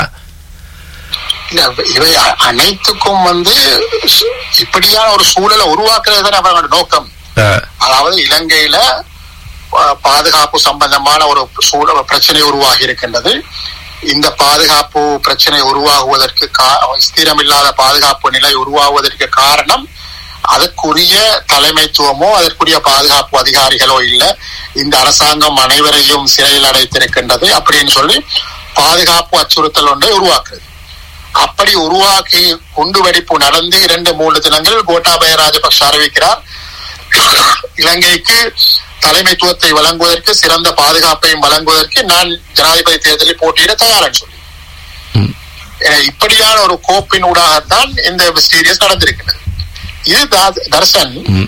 இல்ல இவை அ- அனைத்துக்கும் வந்து சு- இப்படியான ஒரு சூழலை உருவாக்குறது தான் அவர்களோட நோக்கம் அஹ், அதாவது இலங்கையில அஹ், பாதுகாப்பு சம்பந்தமான ஒரு சூழல் பிரச்சனை உருவாகி இருக்கின்றது இந்த பாதுகாப்பு பிரச்சனை உருவாகுவதற்கு கா- ஸ்திரமில்லாத பாதுகாப்பு நிலை உருவாகுவதற்கு காரணம் அதற்குரிய தலைமைத்துவமோ அதற்குரிய பாதுகாப்பு அதிகாரிகளோ இல்ல இந்த அரசாங்கம் அனைவரையும் சிறையில் அடைத்திருக்கின்றது அப்படின்னு சொல்லி பாதுகாப்பு அச்சுறுத்தல் ஒன்றை உருவாக்குறது அப்படி உருவாக்கி குண்டு வெடிப்பு நடந்து இரண்டு மூன்று தினங்கள் கோட்டாபய ராஜபக்ஷ அறிவிக்கிறார் இலங்கைக்கு தலைமைத்துவத்தை வழங்குவதற்கு சிறந்த பாதுகாப்பையும் வழங்குவதற்கு நான் ஜனாதிபதி தேர்தலில் போட்டியிட தயார்னு சொல்லி ம். அஹ் இப்படியான ஒரு கோப்பின் ஊடாகத்தான் இந்த சீரியஸ் நடந்திருக்கிறது இது தா- தர்சன் ம்.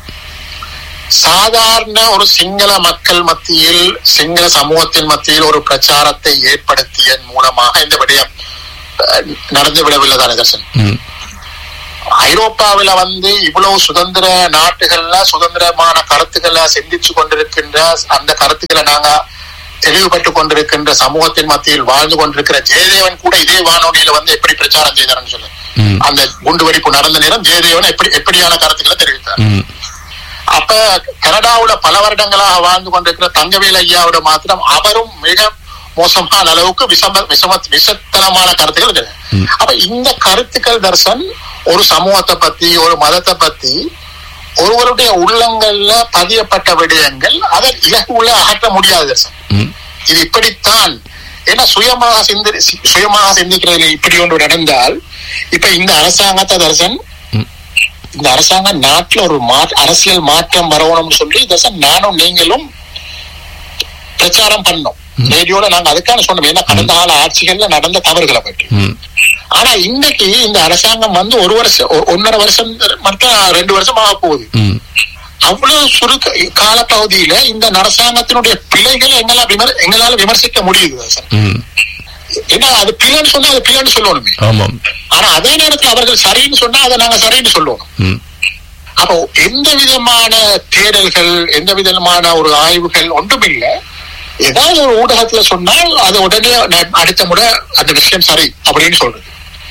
சாதாரண ஒரு சிங்கள மக்கள் மத்தியில் சிங்கள சமூகத்தின் மத்தியில் ஒரு பிரச்சாரத்தை ஏற்படுத்தியதன் மூலமாக இந்த விடயம் அஹ், நடந்து விடவில்லை தானே தர்சன் ம். ஐரோப்பாவில வந்து இவ்வளவு சுதந்திர நாட்டுகள்ல சுதந்திரமான கருத்துக்களை சிந்திச்சு கொண்டிருக்கின்ற அந்த கருத்துக்களை நாங்க தெளிவுபட்டு கொண்டிருக்கின்ற சமூகத்தின் மத்தியில் வாழ்ந்து கொண்டிருக்கிற ஜெயதேவன் கூட இதே வானொலியில வந்து எப்படி பிரச்சாரம் செய்தார்னு சொல்லு ம். அந்த குண்டு வெடிப்பு நடந்த நேரம் ஜெயதேவன் எப்படி எப்படியான கருத்துக்களை தெரிவித்தார் ம். அப்ப கனடாவுல பல வருடங்களாக வாழ்ந்து கொண்டிருக்கிற தங்கவேல் ஐயாவோட மாத்திரம் அவரும் மிக மோசமான அளவுக்கு விஷம விஷம விஷத்தனமான கருத்துக்கள் இருக்கு அப்ப இந்த கருத்துக்கள் தர்சன் ஒரு சமூகத்தை பத்தி ஒரு மதத்தை பத்தி ஒருவருடைய உள்ளங்கள்ல பதியப்பட்ட விடயங்கள் அதை இலகுல அகற்ற முடியாது தர்சன் ம். இது இப்படித்தான் ஏன்னா சுயமாக சிந்தி சி- சுயமாக சிந்திக்கிறது இப்படி ஒன்று நடந்தால் இப்ப இந்த அரசாங்கத்தை தர்சன் ம். இந்த அரசாங்கம் நாட்டுல ஒரு மா அரசியல் மாற்றம் வரணும்னு சொல்லி தர்சன் நானும் நீங்களும் பிரச்சாரம் பண்ணோம் ரேடியோல நாங்க அதுக்கான சொன்னோம் ஏன்னா கடந்த கால ஆட்சிகள்ல நடந்த தவறுகளை பற்றி ம். ஆனா இன்னைக்கு இந்த அரசாங்கம் வந்து ஒரு வருஷம் ஒ- ஒன்னரை வருஷம் மட்டும் ரெண்டு வருஷம் ஆக போகுது ம். அவ்வளவு சுருக்க காலப்பகுதியில இந்த அரசாங்கத்தினுடைய பிழைகளை எங்களால் விமர் எங்களால விமர்சிக்க முடியுது சார் ம். ஏன்னா அது பிழைன்னு சொன்னா அது பிழைன்னு சொல்லணுமே ஆமாம் ஆனா அதே நேரத்துல அவர்கள் சரின்னு சொன்னா அதை நாங்க சரின்னு சொல்லணும் ம். அப்போ எந்த விதமான தேடல்கள் எந்த விதமான ஒரு ஆய்வுகள் ஒன்றும் இல்ல ஏதாவது ஒரு ஊடகத்துல சொன்னால் அது உடனே ந- அடுத்த முறை அந்த விஷயம் சரி அப்படின்னு சொல்றது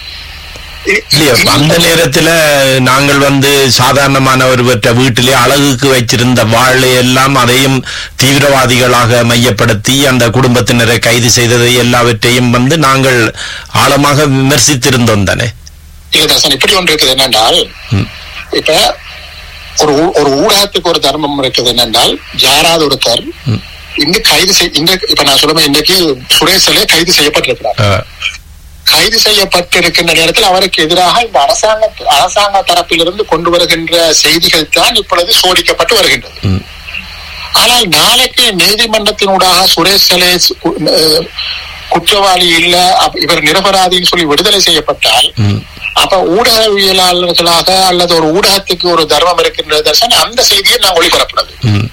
இ- இல்லையா இந்த- அந்த நேரத்துல நாங்கள் வந்து சாதாரணமான ஒருவற்ற வீட்டிலே அழகுக்கு வைத்திருந்த வாழை எல்லாம் அதையும் தீவிரவாதிகளாக மையப்படுத்தி அந்த குடும்பத்தினரை கைது செய்ததை எல்லாவற்றையும் வந்து நாங்கள் ஆழமாக விமர்சித்திருந்தோம் தானே இல்ல தாசன் இப்படி ஒன்று இருக்குது என்னென்றால் ம். இப்ப ஒரு ஊ- ஒரு ஊடகத்துக்கு ஒரு தர்மம் இருக்குது என்னென்றால் யாராவது ஒருத்தர் ம். இங்க கைது செய் இந்த இப்ப நான் சொல்லுவேன் இன்னைக்கு சுரேஷலே கைது செய்யப்பட்டிருக்கிறார் அஹ், கைது செய்யப்பட்டிருக்கின்ற நேரத்தில் அவருக்கு எதிராக இந்த அரசாங்க அரசாங்க தரப்பிலிருந்து கொண்டு வருகின்ற செய்திகள் தான் இப்பொழுது சோதிக்கப்பட்டு வருகின்றது ம். ஆனால் நாளைக்கு நீதிமன்றத்தினூடாக சுரேஷ் சலே கு- அஹ், குற்றவாளி இல்ல அப்ப இவர் நிரபராதின்னு சொல்லி விடுதலை செய்யப்பட்டால் ம். அப்ப ஊடகவியலாளர்களாக அல்லது ஒரு ஊடகத்துக்கு ஒரு தர்மம் இருக்கின்ற தர்சன் அந்த செய்தியை நான் ஒளிபரப்புறது ம்.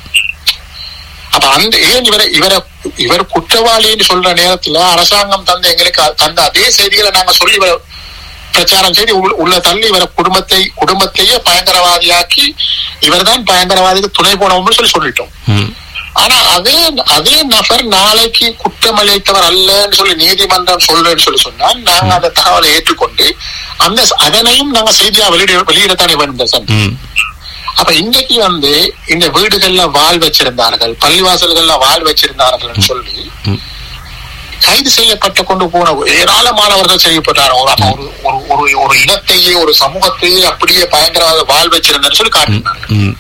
அப்ப அந்த ஏன் இவரை இவரை இவர் குற்றவாளின்னு சொல்ற நேரத்துல அரசாங்கம் தந்த எங்களுக்கு அ- தந்த அதே செய்திகளை நாங்க சொல்லி இவரை பிரச்சாரம் செய்து உள்- உள்ள தள்ளி இவரை குடும்பத்தை குடும்பத்தையே பயங்கரவாதியாக்கி இவர்தான் பயங்கரவாதிக்கு துணை போனோம்னு சொல்லி சொல்லிட்டோம் ம். ஆனா அதே அதே நபர் நாளைக்கு குற்றமளித்தவர் அல்லன்னு சொல்லி நீதிமன்றம் சொல்றேன்னு சொல்லி சொன்னால் நாங்க அந்த தகவலை ஏற்றுக்கொண்டு அந்த அதனையும் நாங்க செய்தியா வெளியிட வெளியிடத்தானே வேண்டும் தர்சன் ம். அப்ப இன்னைக்கு வந்து இந்த வீடுகள்ல வாழ் வச்சிருந்தார்கள் பள்ளிவாசல்கள்ல வாழ் வச்சிருந்தார்கள் சொல்லி ம். கைது செய்யப்பட்டு கொண்டு போன ஏராளமானவர்கள் செய்யப்பட்டார்கள் ஒரு ஒரு ஒரு- ஒரு ஒரு இனத்தையே ஒரு சமூகத்தையே அப்படியே பயங்கரவாத வாழ் வச்சிருந்தேன்னு சொல்லி காட்டினார்கள் ம்.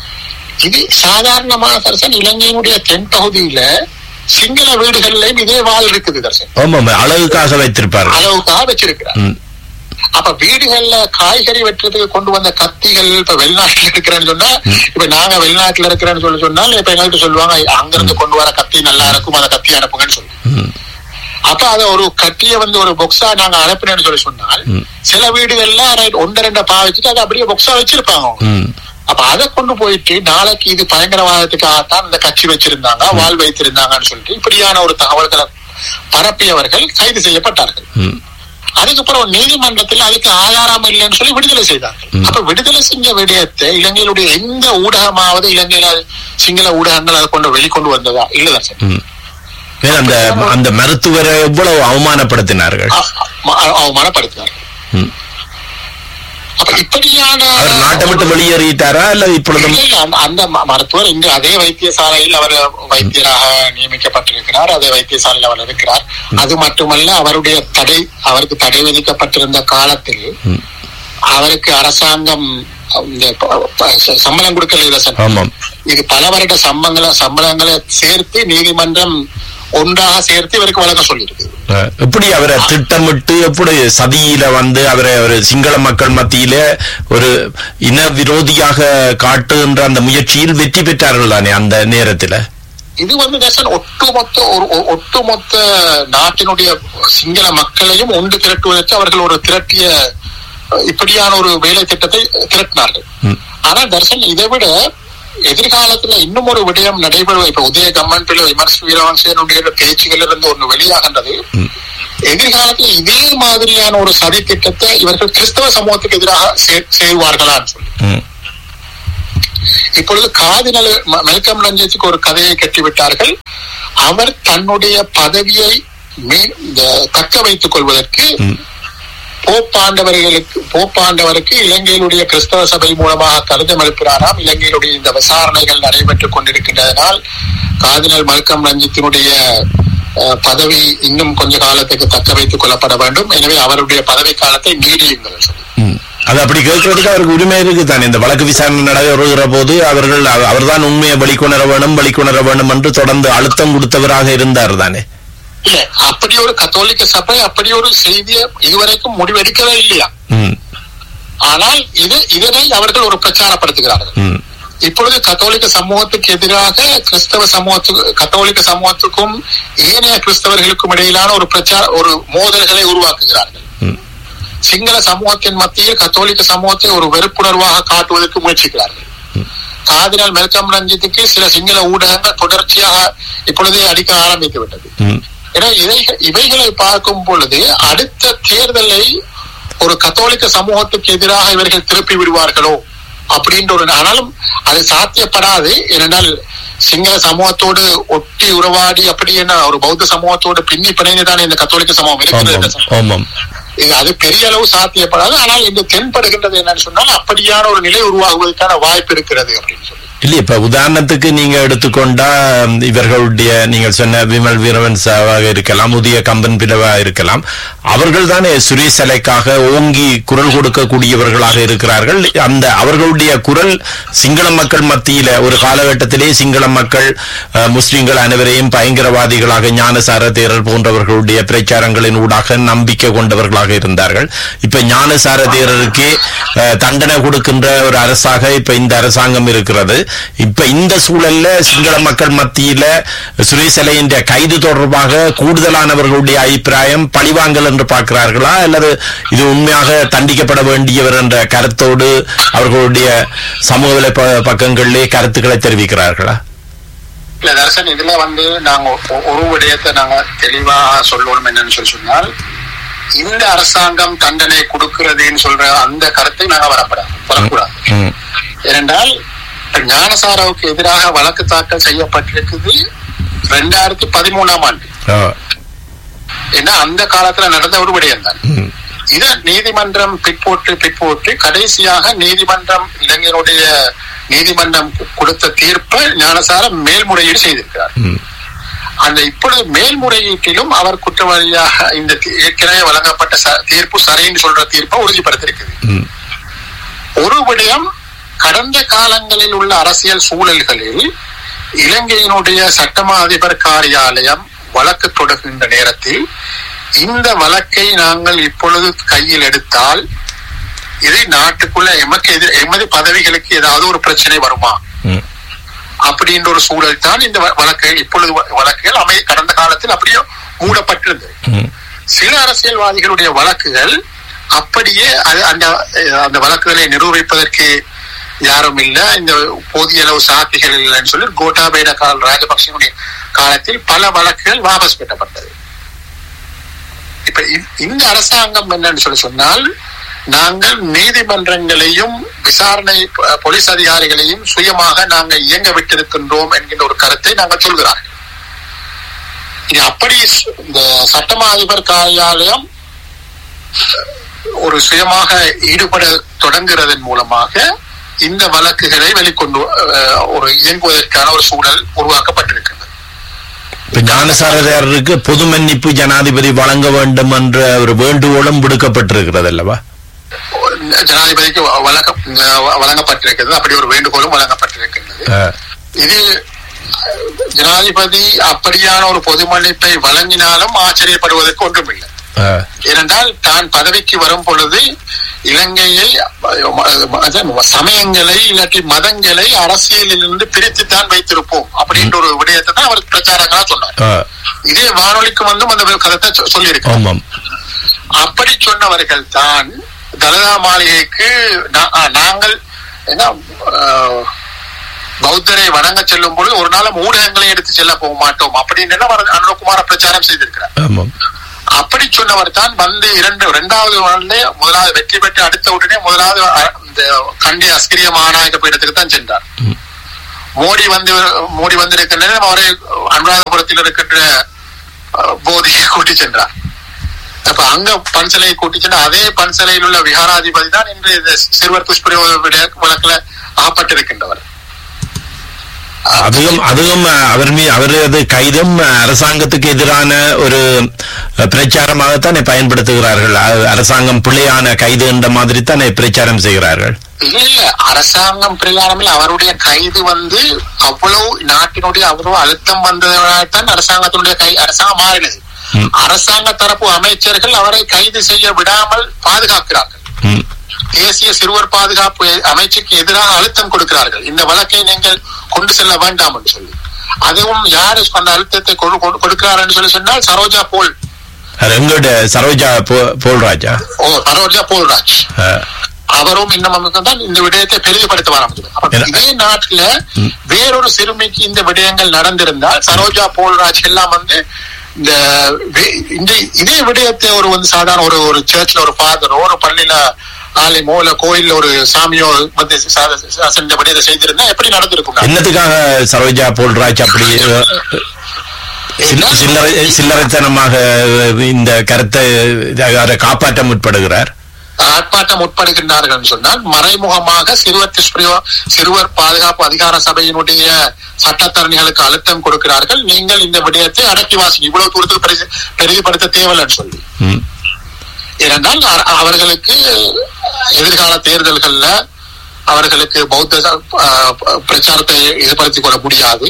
இது சாதாரணமான தர்சன் இலங்கையினுடைய தென் பகுதியில சிங்கள வீடுகள்லயும் இதே வாழ் இருக்குது தர்சன் ஆமாம் அழகுக்காக வைத்திருப்பார்கள் அளவுக்காக வச்சிருக்கிறார் ம். அப்ப வீடுகள்ல காய்கறி வெட்டுறதுக்கு கொண்டு வந்த கத்திகள் இப்ப வெளிநாட்டுல இருக்கிறேன்னு சொன்னா இப்ப நாங்க வெளிநாட்டுல இருக்கிறேன்னு சொல்லி சொன்னால் இப்ப எங்கள்கிட்ட சொல்லுவாங்க அங்க இருந்து கொண்டு வர கத்தி நல்லா இருக்கும் அந்த கத்தி அனுப்புங்கன்னு சொல்லி ம். அப்ப அத ஒரு கத்திய வந்து ஒரு பொக்ஸா நாங்க அனுப்பினேன்னு சொல்லி சொன்னால் ம். சில வீடுகள்ல ரைட் ஒன்று ரெண்ட பா வச்சுட்டு அதை அப்படியே பொக்ஸா வச்சிருப்பாங்க அவங்க. ம். அப்ப அதை கொண்டு போயிட்டு நாளைக்கு இது பயங்கரவாதத்துக்காகத்தான் இந்த கட்சி வச்சிருந்தாங்க வாழ் வைத்திருந்தாங்கன்னு சொல்லிட்டு இப்படியான ஒரு தகவல்களை பரப்பியவர்கள் கைது செய்யப்பட்டார்கள் ம். அதுக்கப்புறம் நீதிமன்றத்தில் அதுக்கு ஆதாரம் இல்லைன்னு சொல்லி விடுதலை செய்தார்கள் ம். அப்ப விடுதலை செஞ்ச விடயத்தை இலங்கையிலுடைய எந்த ஊடகமாவது இலங்கையில சிங்கள ஊடகங்கள் அதை கொண்டு வெளிக்கொண்டு வந்ததா இல்லதான் சார் ம். ஏன் அந்த அந்த மருத்துவரை எவ்வளவு அவமானப்படுத்தினார்கள் மனப்படுத்தினார்கள் ம். அப்ப இப்படியான அவர் நாட்டை விட்டு வெளியேறிட்டாரா இல்ல இப்பொழுதும் இல்லை, இல்லை, அந்த- அந்த ம- மருத்துவர் இங்கு அதே வைத்தியசாலையில் அவர் வைத்தியராக நியமிக்கப்பட்டிருக்கிறார் அதே வைத்தியசாலையில் அவர் இருக்கிறார் அது மட்டுமல்ல அவருடைய தடை அவருக்கு தடை விதிக்கப்பட்டிருந்த காலத்தில் ம். அவருக்கு அரசாங்கம் இந்த ப- ப- ச- சம்பளம் கொடுக்கல இல்ல சார் ஆமாம் இது பல வருட சம்பளங்களை சம்பளங்களை சேர்த்து நீதிமன்றம் ஒன்றாக சேர்த்து இவருக்கு வழங்க சொல்லியிருக்கு அஹ், எப்படி அவரை திட்டமிட்டு எப்படி சதியில வந்து அவரை ஒரு சிங்கள மக்கள் மத்தியில ஒரு இன விரோதியாக காட்டுகின்ற அந்த முயற்சியில் வெற்றி பெற்றார்கள் தானே அந்த நேரத்துல இது வந்து தர்சன் ஒட்டுமொத்த ஒரு ஒ- ஒட்டுமொத்த நாட்டினுடைய சிங்கள மக்களையும் ஒன்று திரட்டுவதற்கு அவர்கள் ஒரு திரட்டிய அஹ், இப்படியான ஒரு வேலை திட்டத்தை திரட்டினார்கள் ம். ஆனா தர்சன் இதை விட எதிர்காலத்துல இன்னும் ஒரு விடயம் நடைபெறும் இப்ப உதய கம்மன்பில் விமர்ச வீரவன்சனுடைய பேச்சுகள் இருந்து ஒன்று வெளியாகின்றது ம். எதிர்காலத்துல இதே மாதிரியான ஒரு சதி திட்டத்தை இவர்கள் கிறிஸ்தவ சமூகத்துக்கு எதிராக செய்- செய்வார்களான்னு சொல்லி ம். இப்பொழுது காதினல் ம- மெல்கம் ரஞ்சித்துக்கு ஒரு கதையை கட்டிவிட்டார்கள் அவர் தன்னுடைய பதவியை மீ- இந்த தக்க வைத்துக் கொள்வதற்கு ம். போப்பாண்டவர்களுக்கு போப்பாண்டவருக்கு இலங்கையிலுடைய கிறிஸ்தவ சபை மூலமாக கடிதம் எழுப்பினாராம் இலங்கையிலுடைய இந்த விசாரணைகள் நடைபெற்றுக் கொண்டிருக்கின்றதனால் காதினல் மல்கம் ரஞ்சித்தினுடைய அஹ், பதவி இன்னும் கொஞ்ச காலத்துக்கு தக்க வைத்துக் கொள்ளப்பட வேண்டும் எனவே அவருடைய பதவி காலத்தை நீடியுங்கள் சொல்லி ம். அது அப்படி கேட்கறதுக்கு அவருக்கு உரிமை இருக்கு தானே இந்த வழக்கு விசாரணை நடைபெறுகிற போது அவர்கள் அவ- அவர்தான் உண்மையை வெளிக்கொணர வேணும் வெளிக்கொணர வேண்டும் என்று தொடர்ந்து அழுத்தம் கொடுத்தவராக இருந்தார் தானே இல்ல அப்படி ஒரு கத்தோலிக்க சபை அப்படி ஒரு செய்தியை இதுவரைக்கும் முடிவெடுக்கவே இல்லையா ம், ஆனால் இது இதனை அவர்கள் ஒரு பிரச்சாரப்படுத்துகிறார்கள் ம், இப்பொழுது கத்தோலிக்க சமூகத்துக்கு எதிராக கிறிஸ்தவ சமூகத்துக்கு கத்தோலிக்க சமூகத்துக்கும் ஏனைய கிறிஸ்தவர்களுக்கும் இடையிலான ஒரு பிரச்சார ஒரு மோதல்களை உருவாக்குகிறார்கள் ம். சிங்கள சமூகத்தின் மத்தியில் கத்தோலிக்க சமூகத்தை ஒரு வெறுப்புணர்வாக காட்டுவதற்கு முயற்சிக்கிறார்கள் காதினால் மெல்கம் ரஞ்சித்துக்கு சில சிங்கள ஊடகங்கள் தொடர்ச்சியாக இப்பொழுதே அடிக்க ஆரம்பித்து விட்டது ம். ஏன்னா இதை இவைகளை பார்க்கும் பொழுது அடுத்த தேர்தலை ஒரு கத்தோலிக்க சமூகத்துக்கு எதிராக இவர்கள் திருப்பி விடுவார்களோ அப்படின்ற ஒரு ஆனாலும் அது சாத்தியப்படாது ஏனென்றால் சிங்கள சமூகத்தோடு ஒட்டி உறவாடி அப்படி என்ன ஒரு பௌத்த சமூகத்தோடு பின்னி பிணைந்து தானே இந்த கத்தோலிக்க சமூகம் இருக்கிறது ஆமாம் இந்த சமூகம். ஆமாம் இது அது பெரிய அளவு சாத்தியப்படாது ஆனால் இந்த தென்படுகின்றது என்னன்னு சொன்னால் அப்படியான ஒரு நிலை உருவாகுவதற்கான வாய்ப்பு இருக்கிறது அப்படின்னு சொல்லி இல்ல இப்ப உதாரணத்துக்கு நீங்க எடுத்துக்கொண்டா ம், இவர்களுடைய நீங்கள் சொன்ன விமல் வீரவன் சாவாக இருக்கலாம் உதய கம்பன் பிளவா இருக்கலாம் அவர்கள் தானே சுரேசலைக்காக ஓங்கி குரல் கொடுக்கக்கூடியவர்களாக இருக்கிறார்கள் அந்த அவர்களுடைய குரல் சிங்கள மக்கள் மத்தியில ஒரு காலகட்டத்திலே சிங்கள மக்கள் அஹ், முஸ்லிம்கள் அனைவரையும் பயங்கரவாதிகளாக ஞானசார தேரர் போன்றவர்களுடைய பிரச்சாரங்களின் ஊடாக நம்பிக்கை கொண்டவர்களாக இருந்தார்கள் இப்ப ஞானசார தேரருக்கே அஹ், தண்டனை கொடுக்கின்ற ஒரு அரசாக இப்ப இந்த அரசாங்கம் இருக்கிறது இப்ப இந்த சூழல்ல சிங்கள மக்கள் மத்தியில சுரேசலையின் கைது தொடர்பாக கூடுதலானவர்களுடைய அபிப்பிராயம் பழிவாங்கல் என்று பார்க்கிறார்களா அல்லது இது உண்மையாக தண்டிக்கப்பட வேண்டியவர் என்ற கருத்தோடு அவர்களுடைய சமூக வலை ப- பக்கங்களிலே கருத்துக்களை தெரிவிக்கிறார்களா இல்ல தர்சன் இதுல வந்து நாங்க ஒ- ஒரு விடயத்தை நாங்க தெளிவா சொல்லணும் என்னன்னு சொல்லி சொன்னால் இந்த அரசாங்கம் தண்டனை கொடுக்கிறதுன்னு சொல்ற அந்த கருத்தை நாங்க வரப்படாது வரக்கூடாது ம், ஏனென்றால் இப்ப ஞானசாராவுக்கு எதிராக வழக்கு தாக்கல் செய்யப்பட்டிருக்குது ரெண்டாயிரத்தி பதிமூணாம் ஆண்டு ஆ, ஏன்னா அந்த காலத்துல நடந்த ஒரு விடயம் தான் ம், இத நீதிமன்றம் பிற்போட்டு பிற்போட்டு கடைசியாக நீதிமன்றம் இளைஞருடைய நீதிமன்றம் கு- கொடுத்த தீர்ப்பை ஞானசாரம் மேல்முறையீடு செய்திருக்கிறார் ம், அந்த இப்பொழுது மேல்முறையீட்டிலும் அவர் குற்றவாளியாக இந்த தீ- ஏற்கனவே வழங்கப்பட்ட ச- தீர்ப்பு சரின்னு சொல்ற தீர்ப்பை உறுதிப்படுத்தியிருக்குது ம், ஒரு விடயம் கடந்த காலங்களில் உள்ள அரசியல் சூழல்களில் இலங்கையினுடைய சட்டமா அதிபர் காரியாலயம் வழக்கு தொடர்கின்ற நேரத்தில் இந்த வழக்கை நாங்கள் இப்பொழுது கையில் எடுத்தால் இதை நாட்டுக்குள்ள எமக்கு எதிர் எமது பதவிகளுக்கு ஏதாவது ஒரு பிரச்சனை வருமா ம், அப்படின்ற ஒரு சூழல் தான் இந்த வ- வழக்குகள் இப்பொழுது வ- வழக்குகள் அமை கடந்த காலத்தில் அப்படியே மூடப்பட்டிருந்தது ம், சில அரசியல்வாதிகளுடைய வழக்குகள் அப்படியே அது அந்த அஹ், அந்த வழக்குகளை நிரூபிப்பதற்கு யாரும் இல்ல இந்த போதிய அளவு சாத்திகள் இல்லைன்னு சொல்லி கோட்டாபேட கால் ராஜபக்சனுடைய காலத்தில் பல வழக்குகள் வாபஸ் பெற்றப்பட்டது இப்ப இ- இந்த அரசாங்கம் என்னன்னு சொல்லி சொன்னால் நாங்கள் நீதிமன்றங்களையும் விசாரணை ப- போலீஸ் அதிகாரிகளையும் சுயமாக நாங்கள் இயங்க விட்டிருக்கின்றோம் என்கின்ற ஒரு கருத்தை நாங்கள் சொல்கிறார்கள் இது அப்படி சு- இந்த சட்டமா அதிபர் காரியாலயம் ஒரு சுயமாக ஈடுபட தொடங்குறதன் மூலமாக இந்த வழக்குகளை வெளிக்கொண்டு அஹ், ஒரு இயங்குவதற்கான ஒரு சூழல் உருவாக்கப்பட்டிருக்கிறது இப்ப ஞானசாரருக்கு பொது மன்னிப்பு ஜனாதிபதி வழங்க வேண்டும் என்ற ஒரு வேண்டுகோளும் விடுக்கப்பட்டிருக்கிறது அல்லவா ஜனாதிபதிக்கு வ- வழங்க அஹ், வழங்கப்பட்டிருக்கிறது அப்படி ஒரு வேண்டுகோளும் வழங்கப்பட்டிருக்கின்றது ஆ, இது அஹ், ஜனாதிபதி அப்படியான ஒரு பொது மன்னிப்பை வழங்கினாலும் ஆச்சரியப்படுவதற்கு ஒன்றுமில்லை ஆ, ஏனென்றால் தான் பதவிக்கு வரும் பொழுது இலங்கையை அஹ், சமயங்களை இல்லாட்டி மதங்களை அரசியலிலிருந்து பிரித்துத்தான் வைத்திருப்போம் அப்படின்ற ஒரு விடயத்தை தான் அவர் பிரச்சாரங்களா சொன்னார் ஆ, இதே வானொலிக்கு வந்தும் அந்த கருத்தை சொ- சொல்லியிருக்கார் ஆமாம் அப்படி சொன்னவர்கள் தான் தலதா மாளிகைக்கு நா- ஆ, நாங்கள் என்ன ஆஹ், பௌத்தரை வணங்க செல்லும் பொழுது ஒரு நாளும் ஊடகங்களை எடுத்து செல்ல போக மாட்டோம் அப்படின்னு அவர் அனுகுமார பிரச்சாரம் செய்திருக்கிறார் ஆமாம் அப்படி சொன்னவர் தான் வந்து இரண்டு இரண்டாவது நாள்ல முதலாவது வெற்றி பெற்று அடுத்த உடனே முதலாவது அ- இந்த கண்டி அஸ்கிரிய மகாநாயக பீடத்துக்கு தான் சென்றார் ம். மோடி வந்து மோடி வந்திருக்கிற நேரம் அவரை அனுராதபுரத்தில் இருக்கின்ற அஹ், போதியை கூட்டி சென்றார் அப்ப அங்க பன்சலையை கூட்டி சென்ற அதே பன்சலையில் உள்ள விஹாராதிபதி தான் இன்று இந்த சிறுவர் துஷ்பிரயோக விட- வழக்குல அகப்பட்டிருக்கின்றவர் அதுவும் அதுவும் அஹ், அவர் மீ அவரது கைதும் அஹ், அரசாங்கத்துக்கு எதிரான ஒரு அஹ், பிரச்சாரமாகத்தானே பயன்படுத்துகிறார்கள் அஹ், அரசாங்கம் பிள்ளையான கைது என்ற மாதிரி தானே பிரச்சாரம் செய்கிறார்கள் இல்ல இல்ல அரசாங்கம் பிரகாரமில் அவருடைய கைது வந்து அவ்வளவு நாட்டினுடைய அவ்வளவு அழுத்தம் வந்ததனால்தான் அரசாங்கத்தினுடைய கை அரசாங்கம் மாறினது ம். அரசாங்க தரப்பு அமைச்சர்கள் அவரை கைது செய்ய விடாமல் பாதுகாக்கிறார்கள் ம், தேசிய சிறுவர் பாதுகாப்பு அமைச்சுக்கு எதிராக அழுத்தம் கொடுக்கிறார்கள் இந்த வழக்கை நீங்கள் கொண்டு செல்ல வேண்டாம் என்று சொல்லி அதுவும் யாரு அந்த அழுத்தத்தை கொடு- கொடு- கொடுக்கிறார் என்று சொல்லி சொன்னால் சரோஜா போல் அது எங்களுடைய சரோஜா போ- போல்ராஜா ஓ சரோஜா போல்ராஜ் அஹ், அவரும் இன்னும் தான் இந்த விடயத்தை பெரிதுபடுத்த ஆரம்பிச்சது அப்ப என்ன- இதே நாட்டுல வேறொரு சிறுமிக்கு இந்த விடயங்கள் நடந்திருந்தால் சரோஜா போல்ராஜ் எல்லாம் வந்து இந்த வே- இந்த இதே விடயத்தை ஒரு வந்து சாதாரண ஒரு ஒரு சர்ச்ல ஒரு ஃபாதரோ ஒரு பள்ளியில ஆலயமோ இல்ல கோயில்ல ஒரு சாமியோ வந்து ச- ச- செஞ்ச விடயத்தை செய்திருந்தா எப்படி நடந்திருக்கும் என்னத்துக்காக சரோஜா போல்ராஜ் அப்படி அஹ், சில்ல- சில்லறை சில்லறைத்தனமாக அஹ், இந்த கருத்தை அதை காப்பாற்ற முற்படுகிறார் ஆர்ப்பாட்டம் உட்படுகின்றார்கள் சொன்னால் மறைமுகமாக சிறுவர் துஷ்பிரயோ- சிறுவர் பாதுகாப்பு அதிகார சபையினுடைய சட்டத்தரணிகளுக்கு அழுத்தம் கொடுக்கிறார்கள் நீங்கள் இந்த விடயத்தை அடக்கி வாசிங்க இவ்வளவு தூரத்துக்கு பெரிது- பெரிதுபடுத்த தேவையில்லைன்னு சொல்லி ம், ஏனென்றால் அ- அவர்களுக்கு எதிர்கால தேர்தல்கள்ல அவர்களுக்கு பௌத்த ச- அஹ் பிரச்சாரத்தை ஈடுபடுத்திக் கொள்ள முடியாது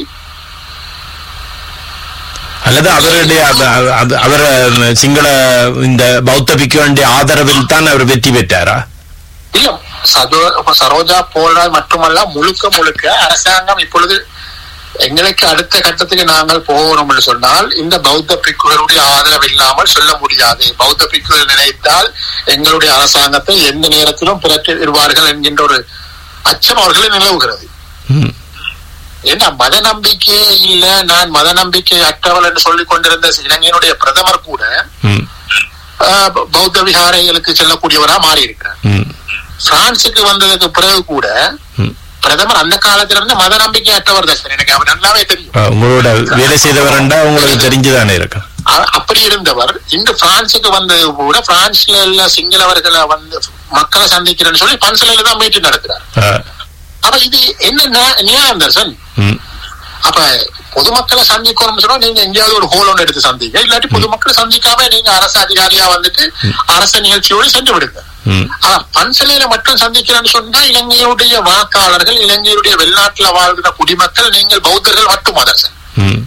அல்லது அவருடைய அது- அது- அவர் சிங்கள இந்த பௌத்த பிக்குவனுடைய ஆதரவில் தான் அவர் வெற்றி பெற்றாரா இல்ல சதோ- சரோஜா போராய் மட்டுமல்ல முழுக்க முழுக்க அரசாங்கம் இப்பொழுது எங்களுக்கு அடுத்த கட்டத்துக்கு நாங்கள் போகணும் என்று சொன்னால் இந்த பௌத்த பிக்குகளுடைய ஆதரவு இல்லாமல் சொல்ல முடியாது பௌத்த பிக்குகள் நினைத்தால் எங்களுடைய அரசாங்கத்தை எந்த நேரத்திலும் பிறற்றி விடுவார்கள் என்கின்ற ஒரு அச்சம் அவர்களை நிலவுகிறது ம், ஏன்னா மத நம்பிக்கையே இல்ல நான் மத நம்பிக்கை அற்றவள் என்று சொல்லிக் கொண்டிருந்த இலங்கையினுடைய பிரதமர் கூட ம், ஆஹ், பௌத்த விகாரைகளுக்கு செல்லக்கூடியவரா மாறி இருக்கிறார் ம், பிரான்சுக்கு வந்ததுக்கு பிறகு கூட ம். பிரதமர் அந்த காலத்துல இருந்து மத நம்பிக்கை அற்றவர் தான் சார் எனக்கு அவர் நல்லாவே தெரியும் அஹ், உங்களோட வேலை செய்தவரண்டா உங்களுக்கு தெரிஞ்சுதானே இருக்கும் அ- அப்படி இருந்தவர் இன்று பிரான்சுக்கு வந்தது கூட பிரான்ஸ்ல உள்ள சிங்களவர்களை வந்து மக்களை சந்திக்கிறேன்னு சொல்லி பன்சலையில தான் மீட்டிங் நடக்கிறார் அஹ், அப்ப இது என்ன நியா- நியாயம் தர்சன் ம், அப்ப பொதுமக்களை சந்திக்கணும்னு சொன்னா நீங்க எங்கேயாவது ஒரு ஹோல் ஒன்று எடுத்து சந்திங்க இல்லாட்டி பொதுமக்களை சந்திக்காம நீங்க அரசு அதிகாரியா வந்துட்டு அரச நிகழ்ச்சியோடு சென்று விடுங்க ம், ஆனா பன்சலையில மட்டும் சந்திக்கிறேன்னு சொன்னா இலங்கையுடைய வாக்காளர்கள் இலங்கையுடைய வெளிநாட்டுல வாழ்கிற குடிமக்கள் நீங்கள் பௌத்தர்கள் மட்டும் அதர்சன் ம்,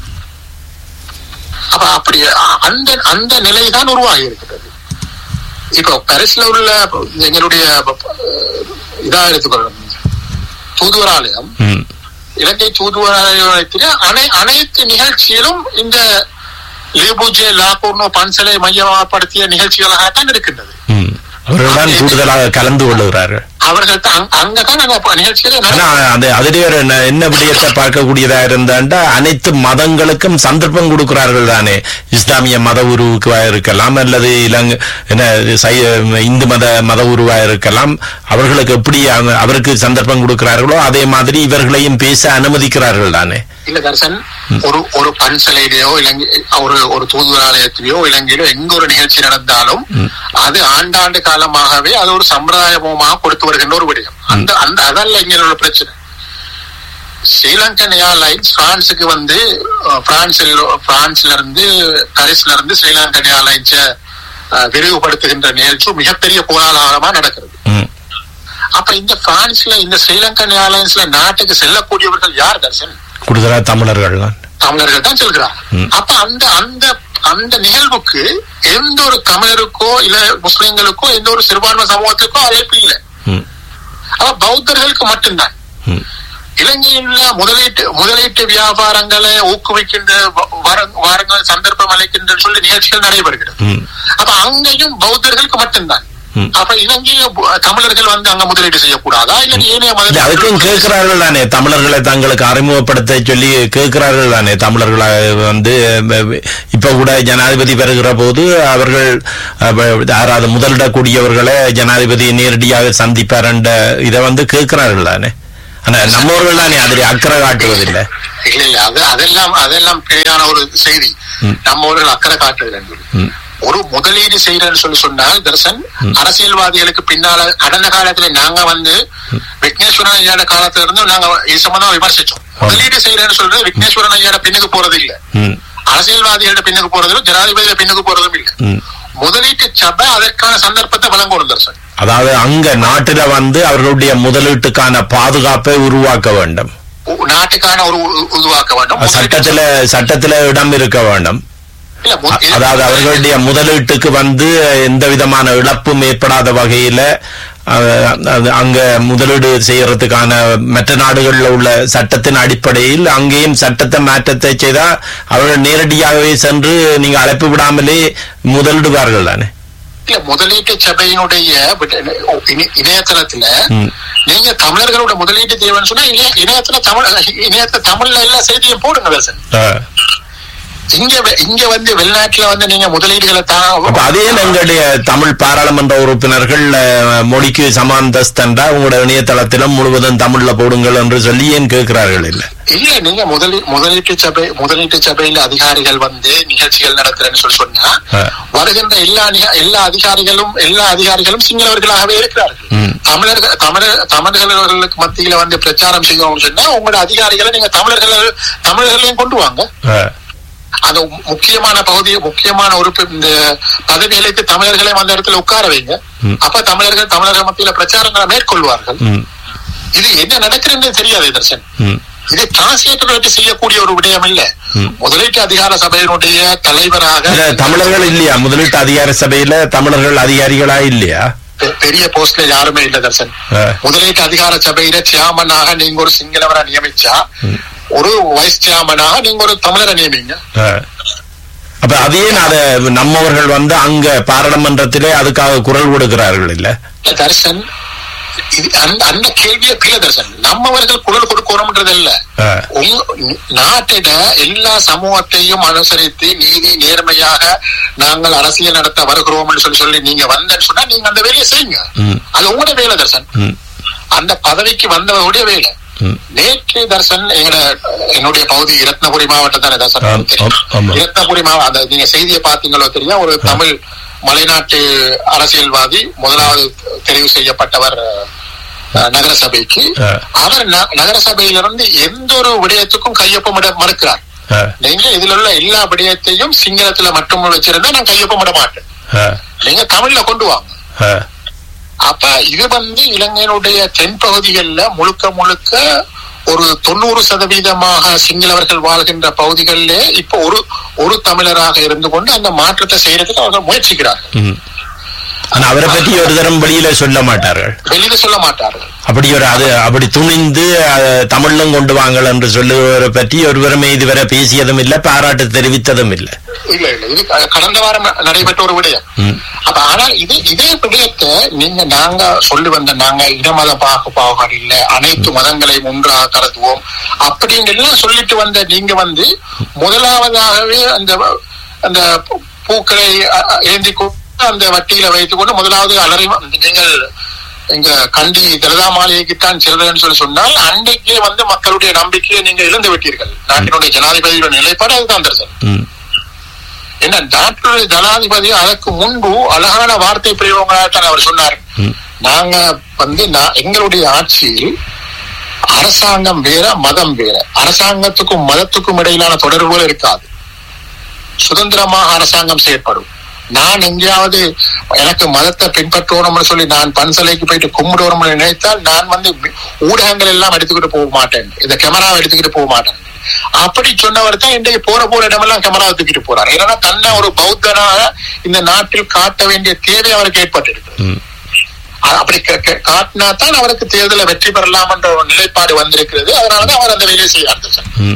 அப்ப அப்படி அ- அந்த அந்த நிலைதான் உருவாகி இருக்கிறது இப்போ பாரிஸ்ல உள்ள எங்களுடைய அஹ், இதா எடுத்துக்கொள்ளும் தூதுவராலயம் ம். இலங்கை தூதுவராலயத்தில் அனை அனைத்து நிகழ்ச்சியிலும் இந்த லேபூஜே லாகூர்னோ பன்சலை மையப்படுத்திய நிகழ்ச்சிகளாகத்தான் இருக்கின்றது ம். அவர்கள் தான் கூடுதலாக கலந்து கொள்ளுகிறார்கள் அவர்கள் தான் அங்க- அங்கதான் அந்த ப- நிகழ்ச்சிகளை ஆனா நடத்த- அது அதிலே ஒரு என்ன- என்ன விடயத்தை பார்க்கக்கூடியதா இருந்தாண்டா அனைத்து மதங்களுக்கும் சந்தர்ப்பம் கொடுக்கிறார்கள் தானே இஸ்லாமிய மத உருவுக்கு இருக்கலாம் அல்லது இலங்கை என்ன சை- இந்து மத மத உருவா இருக்கலாம் அவர்களுக்கு எப்படி அவங்க- அவருக்கு சந்தர்ப்பம் கொடுக்கிறார்களோ அதே மாதிரி இவர்களையும் பேச அனுமதிக்கிறார்கள் தானே இல்ல தர்சன் ஒரு ஒரு பன்சலையிலயோ இலங்கை ஒரு ஒரு தூதுவராலயத்திலேயோ இலங்கையிலோ எங்க ஒரு நிகழ்ச்சி நடந்தாலும் அது ஆண்டாண்டு காலமாகவே அது ஒரு சம்பிரதாயமாக கொடுத்து வருகின்ற ஒரு விடயம் அந்த அந்த அதல்ல இங்க உள்ள பிரச்சனை ஸ்ரீலங்கன் ஏர்லைன்ஸ் பிரான்சுக்கு வந்து அஹ், பிரான்சில் பிரான்ஸ்ல இருந்து பாரிஸ்ல இருந்து ஸ்ரீலங்கன் ஏர்லைன்ஸ அஹ், விரிவுபடுத்துகின்ற நிகழ்ச்சி மிகப்பெரிய கோலாகலமா நடக்கிறது ம். அப்ப இந்த பிரான்ஸ்ல இந்த ஸ்ரீலங்கன் ஏர்லைன்ஸ்ல நாட்டுக்கு செல்லக்கூடியவர்கள் யார் தர்சன் கூடுதலா தமிழர்கள் தான் தமிழர்கள் தான் செல்கிறார் ம். அப்ப அந்த அந்த அந்த நிகழ்வுக்கு எந்த ஒரு தமிழருக்கோ இல்ல முஸ்லிம்களுக்கோ எந்த ஒரு சிறுபான்மை சமூகத்துக்கோ அழைப்பு இல்லை ம். அப்ப பௌத்தர்களுக்கு மட்டும்தான் ம். இலங்கையில் உள்ள முதலீட்டு முதலீட்டு வியாபாரங்களை ஊக்குவிக்கின்ற வ- வர- வாரங்கள் சந்தர்ப்பம் அளிக்கின்ற சொல்லி நிகழ்ச்சிகள் நடைபெறுகிறது ம். அப்ப அங்கேயும் பௌத்தர்களுக்கு மட்டும்தான் ம். அப்ப இலங்கையில பு- தமிழர்கள் வந்து அங்க முதலீடு செய்யக்கூடாதா இல்ல ஏனைய இல்ல, அதுக்கும் மத கேட்கிறார்கள் தானே தமிழர்களை தங்களுக்கு அறிமுகப்படுத்த சொல்லி கேட்கிறார்கள் தானே தமிழர்களை வந்து அஹ், இப்ப கூட ஜனாதிபதி வருகிற போது அவர்கள் அஹ், யாராவது முதலிடக்கூடியவர்களை ஜனாதிபதி நேரடியாக சந்திப்பார் என்ற இதை வந்து கேட்கிறார்கள் தானே ஆனா நம்மவர்கள் தானே அதில் அக்கறை காட்டுவதில்லை இல்ல இல்ல அது அதெல்லாம் அதெல்லாம் பிழையான ஒரு செய்தி ம். நம்ம ஊர்கள் அக்கறை காட்டுதல் என்று ம். ஒரு முதலீடு செய்யறேன்னு சொல்லி சொன்னால் தர்சன் அரசியல்வாதிகளுக்கு பின்னால கடந்த காலத்துல நாங்க வந்து விக்னேஸ்வரன் ஐயாட காலத்துல இருந்து நாங்க இது சம்பந்தமா விமர்சிச்சோம் முதலீடு செய்யறேன்னு சொல்றது விக்னேஸ்வரன் ஐயாட பின்னுக்கு போறது இல்ல ம் அரசியல்வாதிகளோட பின்னுக்கு போறதும் ஜனாதிபதியோட பின்னுக்கு போறதும் இல்ல ம் முதலீட்டு சபை அதற்கான சந்தர்ப்பத்தை வழங்கணும் தர்சன் அதாவது அங்க நாட்டில வந்து அவர்களுடைய முதலீட்டுக்கான பாதுகாப்பை உருவாக்க வேண்டும் உ- நாட்டுக்கான ஒரு உ- உருவாக்க வேண்டும் முதலீட்டு சட்டத்துல சட்டத்துல இடம் இருக்க வேண்டும் இல்ல, மு- அ- அதாவது அவர்களுடைய முதலீட்டுக்கு வந்து எந்த விதமான இழப்பும் ஏற்படாத வகையில அஹ், அது அங்க முதலீடு செய்யறதுக்கான மற்ற நாடுகளில் உள்ள சட்டத்தின் அடிப்படையில் அங்கேயும் சட்டத்தை மாற்றத்தை செய்தா அவர்கள் நேரடியாகவே சென்று நீங்க அழைப்பு விடாமலே முதலிடுவார்கள் தானே இல்ல முதலீட்டு சபையினுடைய விட- இணை- இணையதளத்துல ம். நீங்க தமிழர்களோட முதலீட்டு தேவைன்னு சொன்னா இணைய- இணையத்துல தமிழ் இணையத்துல தமிழ்ல எல்லா செய்தியும் போடுங்க தர்சன் அஹ். இங்க வெ- இங்க வந்து வெளிநாட்டுல வந்து நீங்க முதலீடுகளை அப்ப தான் அதே எங்களுடைய தமிழ் பாராளுமன்ற உறுப்பினர்கள் அஹ், மொழிக்கு சமாந்தஸ்தண்டா உங்களோட இணையதளத்திலும் முழுவதும் தமிழ்ல போடுங்கள் என்று சொல்லி ஏன் கேட்கிறார்கள் இல்ல இல்ல நீங்க முதலீ முதலீட்டு சபை முதலீட்டு சபையில அதிகாரிகள் வந்து நிகழ்ச்சிகள் நடத்துறேன்னு சொல்லி சொன்னா ஆ. வருகின்ற எல்லா நிக- எல்லா அதிகாரிகளும் எல்லா அதிகாரிகளும் சிங்களவர்களாகவே இருக்கிறார்கள் ம். தமிழர்கள் தமிழர் தமிழர்களுக்கு மத்தியில வந்து பிரச்சாரம் செய்யணும்னு சொன்னா உங்களோட அதிகாரிகளை நீங்க தமிழர்கள் தமிழர்களையும் கொண்டு வாங்க அஹ். அந்த மு- முக்கியமான பகுதி முக்கியமான உறுப்பு இந்த பதவிகளுக்கு தமிழர்களையும் அந்த இடத்துல உட்கார வைங்க ம். அப்ப தமிழர்கள் தமிழர்கள் மத்தியில பிரச்சாரங்களை மேற்கொள்வார்கள் ம். இது என்ன நடக்குதுன்னு தெரியாது தர்சன் ம். இது டிரான்ஸ்லேட்டர் வச்சு செய்யக்கூடிய ஒரு விடயம் இல்ல ம். முதலீட்டு அதிகார சபையினுடைய தலைவராக இல்ல, தமிழர்கள் இல்லையா முதலீட்டு அதிகார சபையில தமிழர்கள் அதிகாரிகளா இல்லையா பெ- பெரிய போஸ்ட்ல யாருமே இல்ல தர்சன் அஹ். முதலீட்டு அதிகார சபையில சேர்மனாக நீங்க ஒரு சிங்களவரை நியமிச்சா ஒரு வைஸ் சேர்மனாக நீங்க ஒரு தமிழரை நியமிங்க அஹ். அப்ப அதே அத நம்மவர்கள் வந்து அங்க பாராளுமன்றத்திலே அதுக்காக குரல் கொடுக்கிறார்கள் இல்ல இல்ல, தர்சன் இது அந்த அந்த கேள்வியே பிள்ளை தர்சன் நம்மவர்கள் குரல் கொடுக்கணும்ன்றது இல்ல அஹ். உங்க நாட்டிட எல்லா சமூகத்தையும் அனுசரித்து நீதி நேர்மையாக நாங்கள் அரசியல் நடத்த வருகிறோம்னு சொல்லி சொல்லி நீங்க வந்தேன்னு சொன்னா நீங்க அந்த வேலையை செய்யுங்க ம். அது உங்களோட வேலை தர்சன் ம். அந்த பதவிக்கு வந்தவருடைய வேலை ம். நேற்று தர்சன் எங்கட என்னுடைய பகுதி இரத்னபுரி மாவட்டம் தானே தர்சன் ஆம், தெரியும். ஆம், ஆமா. இரத்னபுரி மாவட்டம் அந்த நீங்க செய்தியை பார்த்தீங்களோ தெரியும் ஒரு தமிழ் மலைநாட்டு அரசியல்வாதி முதலாவது தெரிவு செய்யப்பட்டவர் அஹ், நகரசபைக்கு அஹ். அவர் ந- நகரசபையிலிருந்து எந்த ஒரு விடயத்துக்கும் கையொப்பமிட மறுக்கிறார் அஹ். நீங்க இதுல உள்ள எல்லா விடயத்தையும் சிங்களத்துல மட்டும் வச்சிருந்தா நான் கையொப்பமிட மாட்டேன் அஹ். நீங்க தமிழ்ல கொண்டு வாங்க அஹ். அப்ப இது வந்து இலங்கையினுடைய தென்பகுதிகள்ல முழுக்க முழுக்க ஒரு தொண்ணூறு சதவீதமாக சிங்களவர்கள் வாழ்கின்ற பகுதிகளிலே இப்ப ஒரு ஒரு தமிழராக இருந்து கொண்டு அந்த மாற்றத்தை செய்யறதுக்கு அவர்கள் முயற்சிக்கிறார்கள் ம். ஆனா அவரை பற்றி ஒரு தரம் வெளியில சொல்ல மாட்டார்கள் வெளியில சொல்ல மாட்டார்கள் அப்படி ஒரு அது அப்படி துணிந்து அஹ், தமிழும் கொண்டு வாங்கள் என்று சொல்லுவதை பற்றி ஒருவருமே இதுவரை பேசியதும் இல்லை பாராட்டு தெரிவித்ததும் இல்லை இல்ல இல்ல இது க- கடந்த வாரம் நடைபெற்ற ஒரு விடயம் ம். அப்ப ஆனா இது இதே விடயத்தை நீங்க நாங்க சொல்லி வந்த நாங்க இடமத பாகுபாடுகள் இல்ல அனைத்து மதங்களையும் ஒன்றாக கருதுவோம் அப்படின்னு எல்லாம் சொல்லிட்டு வந்த நீங்க வந்து முதலாவதாகவே அந்த அந்த பூ- பூக்களை அ- அ- ஏந்தி கொண்டு அந்த வட்டியில வைத்துக் கொண்டு முதலாவது அலறி நீங்கள் எங்க கண்டி தலதா மாளிகைக்குத்தான் செல்றேன்னு சொல்லி சொன்னால் அன்றைக்கே வந்து மக்களுடைய நம்பிக்கையை நீங்க இழந்து விட்டீர்கள் நாட்டினுடைய ஜனாதிபதியோட நிலைப்பாடு அதுதான் தர்சன் ம். என்ன நாட்டுடைய ஜனாதிபதி அதற்கு முன்பு அழகான வார்த்தை பிரயோகங்களாகத்தான் அவர் சொன்னார் ம். நாங்க வந்து நா- எங்களுடைய ஆட்சியில் அரசாங்கம் வேற மதம் வேற அரசாங்கத்துக்கும் மதத்துக்கும் இடையிலான தொடர்புகள் இருக்காது சுதந்திரமாக அரசாங்கம் செயற்படும் நான் எங்கேயாவது எனக்கு மதத்தை பின்பற்றணும்னு சொல்லி நான் பன்சலைக்கு போயிட்டு கும்பிடணும்னு நினைத்தால் நான் வந்து ஊடகங்கள் எல்லாம் எடுத்துக்கிட்டு போக மாட்டேன் இந்த கேமராவை எடுத்துக்கிட்டு போக மாட்டேன் அப்படி சொன்னவர் தான் இன்றைக்கு போற போற இடமெல்லாம் கேமராவை தூக்கிட்டு போறார் ஏன்னா தன்னை ஒரு பௌத்தனாக இந்த நாட்டில் காட்ட வேண்டிய தேவை அவருக்கு ஏற்பட்டிருக்கு ம். அ- அப்படி க- க- காட்டினா தான் அவருக்கு தேர்தலில் வெற்றி பெறலாம் என்ற ஒரு நிலைப்பாடு வந்திருக்கிறது அதனாலதான் அவர் அந்த வேலையை செய்யார் சார் ம்.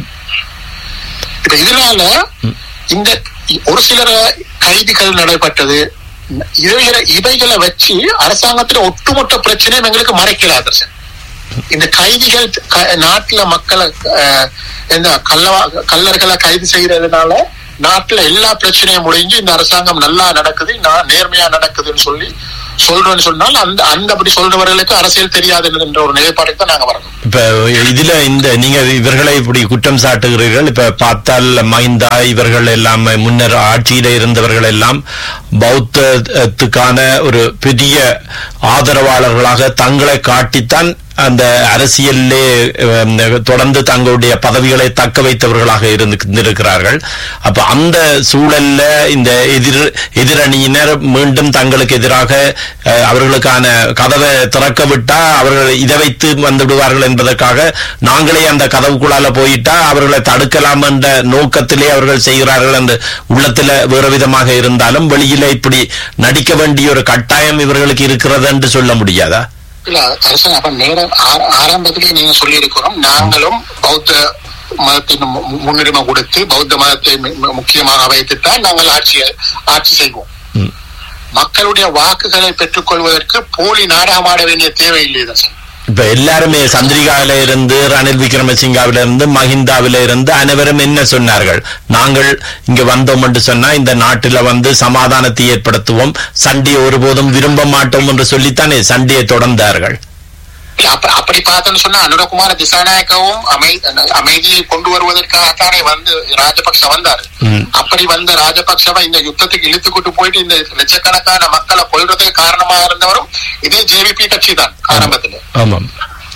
இப்ப இதனால இந்த ஒரு சிலர கைதிகள் நடைபெற்றது இவைகளை இவைகளை வச்சு அரசாங்கத்துல ஒட்டுமொத்த பிரச்சனையும் எங்களுக்கு மறைக்கலாது சார் இந்த கைதிகள் க- நாட்டுல மக்களை அஹ், இந்த கள்ள கல்லர்களை கைது செய்யறதுனால நாட்டுல எல்லா பிரச்சனையும் முடிஞ்சு இந்த அரசாங்கம் நல்லா நடக்குது நான் நேர்மையா நடக்குதுன்னு சொல்லி சொல்றேன்னு சொன்னால் அந்த அந்த அப்படி சொல்றவர்களுக்கு அரசியல் தெரியாது என்ற ஒரு நிலைப்பாட்டுக்கு தான் நாங்க வரணும் இப்ப இதுல இந்த நீங்க இவர்களை இப்படி குற்றம் சாட்டுகிறீர்கள் இப்ப பார்த்தால் மைந்தா இவர்கள் எல்லாம் முன்னர் ஆட்சியில இருந்தவர்கள் எல்லாம் பௌத்தத்துக்கான ஒரு பெரிய ஆதரவாளர்களாக தங்களை காட்டித்தான் அந்த அரசியலிலே அஹ், தொடர்ந்து தங்களுடைய பதவிகளை தக்க வைத்தவர்களாக இருந்து இருக்கிறார்கள் அப்ப அந்த சூழல்ல இந்த எதிர் எதிரணியினர் மீண்டும் தங்களுக்கு எதிராக அஹ், அவர்களுக்கான கதவை திறக்க விட்டா அவர்கள் இதை வைத்து வந்து விடுவார்கள் என்பதற்காக நாங்களே அந்த கதவுக்குள்ளால போயிட்டா அவர்களை தடுக்கலாம் என்ற நோக்கத்திலே அவர்கள் செய்கிறார்கள் என்று உள்ளத்துல வேறு விதமாக இருந்தாலும் வெளியில இப்படி நடிக்க வேண்டிய ஒரு கட்டாயம் இவர்களுக்கு இருக்கிறது என்று சொல்ல முடியாதா இல்ல அரசன் அப்ப நேரம் ஆர- ஆரம்பத்திலேயே நீங்க சொல்லி இருக்கிறோம் நாங்களும் பௌத்த மதத்தின் மு- மு- முன்னுரிமை கொடுத்து பௌத்த மதத்தை மு- மு- முக்கியமாக வைத்துத்தான் நாங்கள் ஆட்சி ஆட்சி செய்வோம் ம். மக்களுடைய வாக்குகளை பெற்றுக்கொள்வதற்கு போலி நாடகமாட வேண்டிய தேவையில்லை தர்சன் இப்ப எல்லாருமே சந்திரிகாவில இருந்து ரணில் விக்ரமசிங்காவில இருந்து மஹிந்தாவில இருந்து அனைவரும் என்ன சொன்னார்கள் நாங்கள் இங்க வந்தோம் என்று சொன்னா இந்த நாட்டில வந்து சமாதானத்தை ஏற்படுத்துவோம் சண்டையை ஒருபோதும் விரும்ப மாட்டோம் என்று சொல்லித்தானே சண்டையை தொடர்ந்தார்கள் இல்ல, அப்ப அப்படி பார்த்தோம்னு சொன்னா அனுரகுமார திசாநாயக்கவும் அமை அமைதியை கொண்டு வருவதற்காகத்தானே வந்து ராஜபக்ஷ வந்தாரு ம். அப்படி வந்த ராஜபக்ஷவை இந்த யுத்தத்துக்கு இழுத்துக்கிட்டு போயிட்டு இந்த லட்சக்கணக்கான மக்களை கொல்றதுக்கு காரணமாக இருந்தவரும் இதே ஜேவிபி கட்சி தான் ஆரம்பத்துல ஆமாம்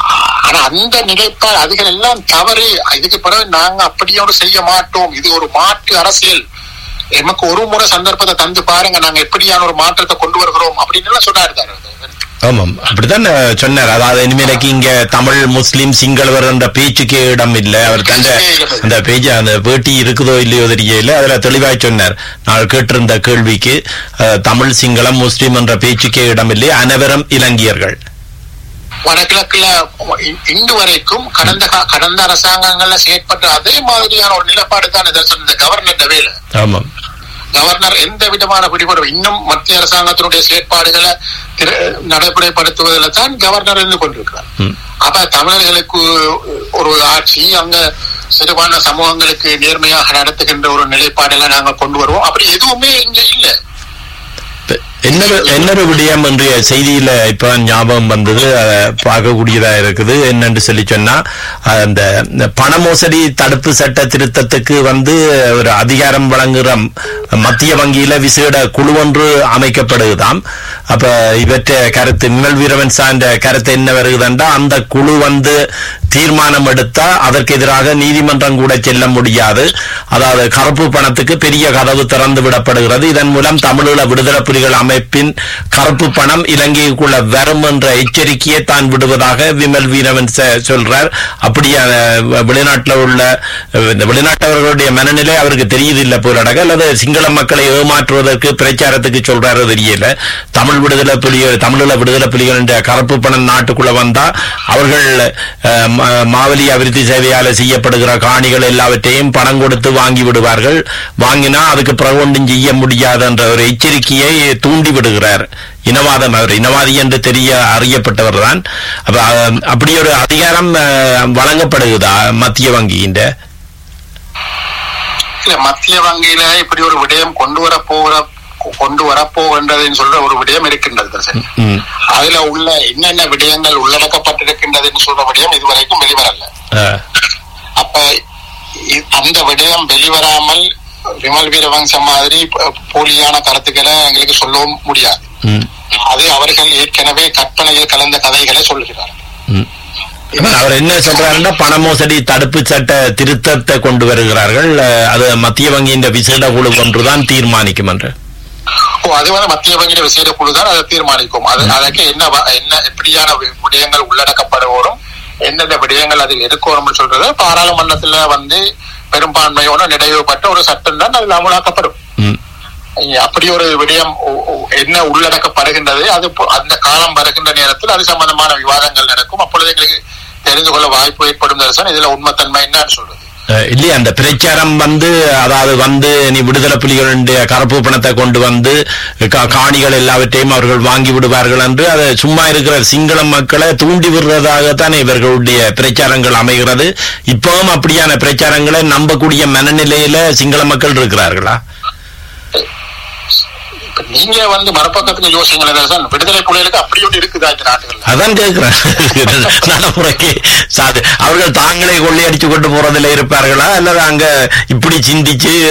ஆனா அந்த நிலைப்பாடு அதுகள் எல்லாம் தவறு இதுக்கு பிறகு நாங்க அப்படியே ஒரு செய்ய மாட்டோம் இது ஒரு மாற்று அரசியல் எமக்கு ஒரு முறை சந்தர்ப்பத்தை தந்து பாருங்க நாங்க எப்படியான ஒரு மாற்றத்தை கொண்டு வருகிறோம் அப்படின்னு எல்லாம் சொன்னாரு ஆமாம் அப்படித்தான் அஹ், சொன்னார் அதாவது இனிமேலைக்கு இங்க தமிழ் முஸ்லிம் சிங்களவர் என்ற பேச்சுக்கே இடம் இல்லை அவர் தந்த அந்த பேஜ் அந்த பேட்டி இருக்குதோ இல்லையோ தெரியல அதுல தெளிவாய் சொன்னார் நான் கேட்டிருந்த கேள்விக்கு அஹ், தமிழ் சிங்களம் முஸ்லிம் என்ற பேச்சுக்கே இடமில்லை அனைவரும் இலங்கையர்கள் வடகிழக்குல இ- இன்று வரைக்கும் கடந்த கா- கடந்த அரசாங்கங்கள்ல செயற்பட்ட அதே மாதிரியான ஒரு நிலைப்பாடு தான் இதை சொன்ன இந்த கவர்னர் வேலை ஆமாம் கவர்னர் எந்த விதமான பிடிபடும் இன்னும் மத்திய அரசாங்கத்தினுடைய செயற்பாடுகளை திரு- நடைமுறைப்படுத்துவதில் தான் கவர்னர் இருந்து கொண்டிருக்கிறார் ம். அப்ப தமிழர்களுக்கு ஒரு ஆட்சி அங்க சிறுபான்மை சமூகங்களுக்கு நேர்மையாக நடத்துகின்ற ஒரு நிலைப்பாடெல்லாம் நாங்கள் கொண்டு வருவோம் அப்படி எதுவுமே இங்க இல்லை இப்ப இன்னொரு இன்னொரு விடயம் இன்றைய செய்தியில இப்ப ஞாபகம் வந்தது அதை பார்க்கக்கூடியதா இருக்குது என்னன்னு சொல்லி சொன்னா அஹ், அந்த இந்த பண மோசடி தடுப்பு சட்ட திருத்தத்துக்கு வந்து ஒரு அதிகாரம் வழங்குகிற மத்திய வங்கியில விசேட குழு ஒன்று அமைக்கப்படுகுதாம் அப்ப இவற்றை கருத்து மின்னல் வீரவன் சார்ந்த கருத்து என்ன வருகுதுன்றா அந்த குழு வந்து தீர்மானம் எடுத்தா அதற்கு எதிராக நீதிமன்றம் கூட செல்ல முடியாது அதாவது கருப்பு பணத்துக்கு பெரிய கதவு திறந்து விடப்படுகிறது இதன் மூலம் தமிழீழ விடுதலை புலிகள் அமைப்பின் கருப்பு பணம் இலங்கைக்குள்ள வரும் என்ற எச்சரிக்கையை தான் விடுவதாக விமல் வீரவன் ச- சொல்றார் அப்படி அஹ், வெளிநாட்டுல உள்ள அஹ், இந்த வெளிநாட்டவர்களுடைய மனநிலை அவருக்கு தெரியுது இல்ல போராடக அல்லது சிங்கள மக்களை ஏமாற்றுவதற்கு பிரச்சாரத்துக்கு சொல்றாரு தெரியல தமிழ் விடுதலை புலிகள் தமிழீழ விடுதலை புலிகள் என்ற கருப்பு பணம் நாட்டுக்குள்ள வந்தா அவர்கள் அஹ், ம- மாவலி அபிவிருத்தி சேவையால செய்யப்படுகிற காணிகள் எல்லாவற்றையும் பணம் கொடுத்து வாங்கி விடுவார்கள் வாங்கினா அதுக்கு பிறகு ஒன்றும் செய்ய முடியாது என்ற ஒரு எச்சரிக்கையை தூண்டி விடுகிறார் இனவாதம் அவர் இனவாதி என்று தெரிய அறியப்பட்டவர் தான் அப்ப அஹ், அப்படி ஒரு அதிகாரம் அஹ், வழங்கப்படுகிறதா மத்திய வங்கியின் இல்ல மத்திய வங்கியில இப்படி ஒரு விடயம் கொண்டு வர போகிற கொண்டு வரப்போகின்றதுன்னு சொல்ற ஒரு விடயம் இருக்கின்றது தர்சன். ம். அதுல உள்ள என்னென்ன விடயங்கள் உள்ளடக்கப்பட்டிருக்கின்றதுன்னு சொல்ற விடயம் இதுவரைக்கும் வெளிவரல அஹ், அப்ப இ- அந்த விடயம் வெளிவராமல் விமல் வீரவங்சம் மாதிரி ப- போலியான கருத்துக்களை எங்களுக்கு சொல்லவும் முடியாது ம், அது அவர்கள் ஏற்கனவே கற்பனையில் கலந்த கதைகளை சொல்கிறார்கள் ம். ஆனா, அவர் என்ன சொல்றாருன்னா பண மோசடி தடுப்பு சட்ட திருத்தத்தை கொண்டு வருகிறார்கள் அஹ், அது மத்திய வங்கியின் விசேட குழு ஒன்றுதான் தீர்மானிக்கும் என்று ஓ அது வந்து மத்திய வங்கியின் விசேட குழு தான் அதை தீர்மானிக்கும் அது அதற்கு என்ன வ- என்ன எப்படியான வி- விடயங்கள் உள்ளடக்கப்படுவோரும் எந்தெந்த விடயங்கள் அதில் இருக்கணும்னு சொல்றது பாராளுமன்றத்துல வந்து பெரும்பான்மையோட நிறைவேற்றப்பட்ட ஒரு சட்டம் தான் அதில் அமலாக்கப்படும் ம், அப்படி ஒரு விடயம் ஒ- ஒ- என்ன உள்ளடக்கப்படுகின்றது அது பொ- அந்த காலம் வருகின்ற நேரத்தில் அது சம்பந்தமான விவாதங்கள் நடக்கும் அப்பொழுது எங்களுக்கு தெரிந்து கொள்ள வாய்ப்பு ஏற்படும் தரிசனம் இதுல உண்மைத்தன்மை என்னன்னு சொல்றது அஹ், இல்லையா அந்த பிரச்சாரம் வந்து அதாவது வந்து நீ விடுதலை புலிகளுடைய கருப்பு பணத்தை கொண்டு வந்து கா- காணிகள் எல்லாவற்றையும் அவர்கள் வாங்கி விடுவார்கள் என்று அதை சும்மா இருக்கிற சிங்கள மக்களை தூண்டி விடுறதாகத்தான் இவர்களுடைய பிரச்சாரங்கள் அமைகிறது இப்பவும் அப்படியான பிரச்சாரங்களை நம்பக்கூடிய மனநிலையில சிங்கள மக்கள் இருக்கிறார்களா இப்ப நீங்க வந்து மறுபக்கத்துக்கு யோசிங்களேன் தரிசன் விடுதலை புலிகளுக்கு அப்படி ஒன்று இருக்குதா இந்த நாட்டுகள்ல அதான் கேட்கிறேன் நடைமுறைக்கு சாது அவர்கள் தாங்களே கொள்ளையடிச்சு கொண்டு போறதுல இருப்பார்களா அல்லது அங்க இப்படி சிந்திச்சு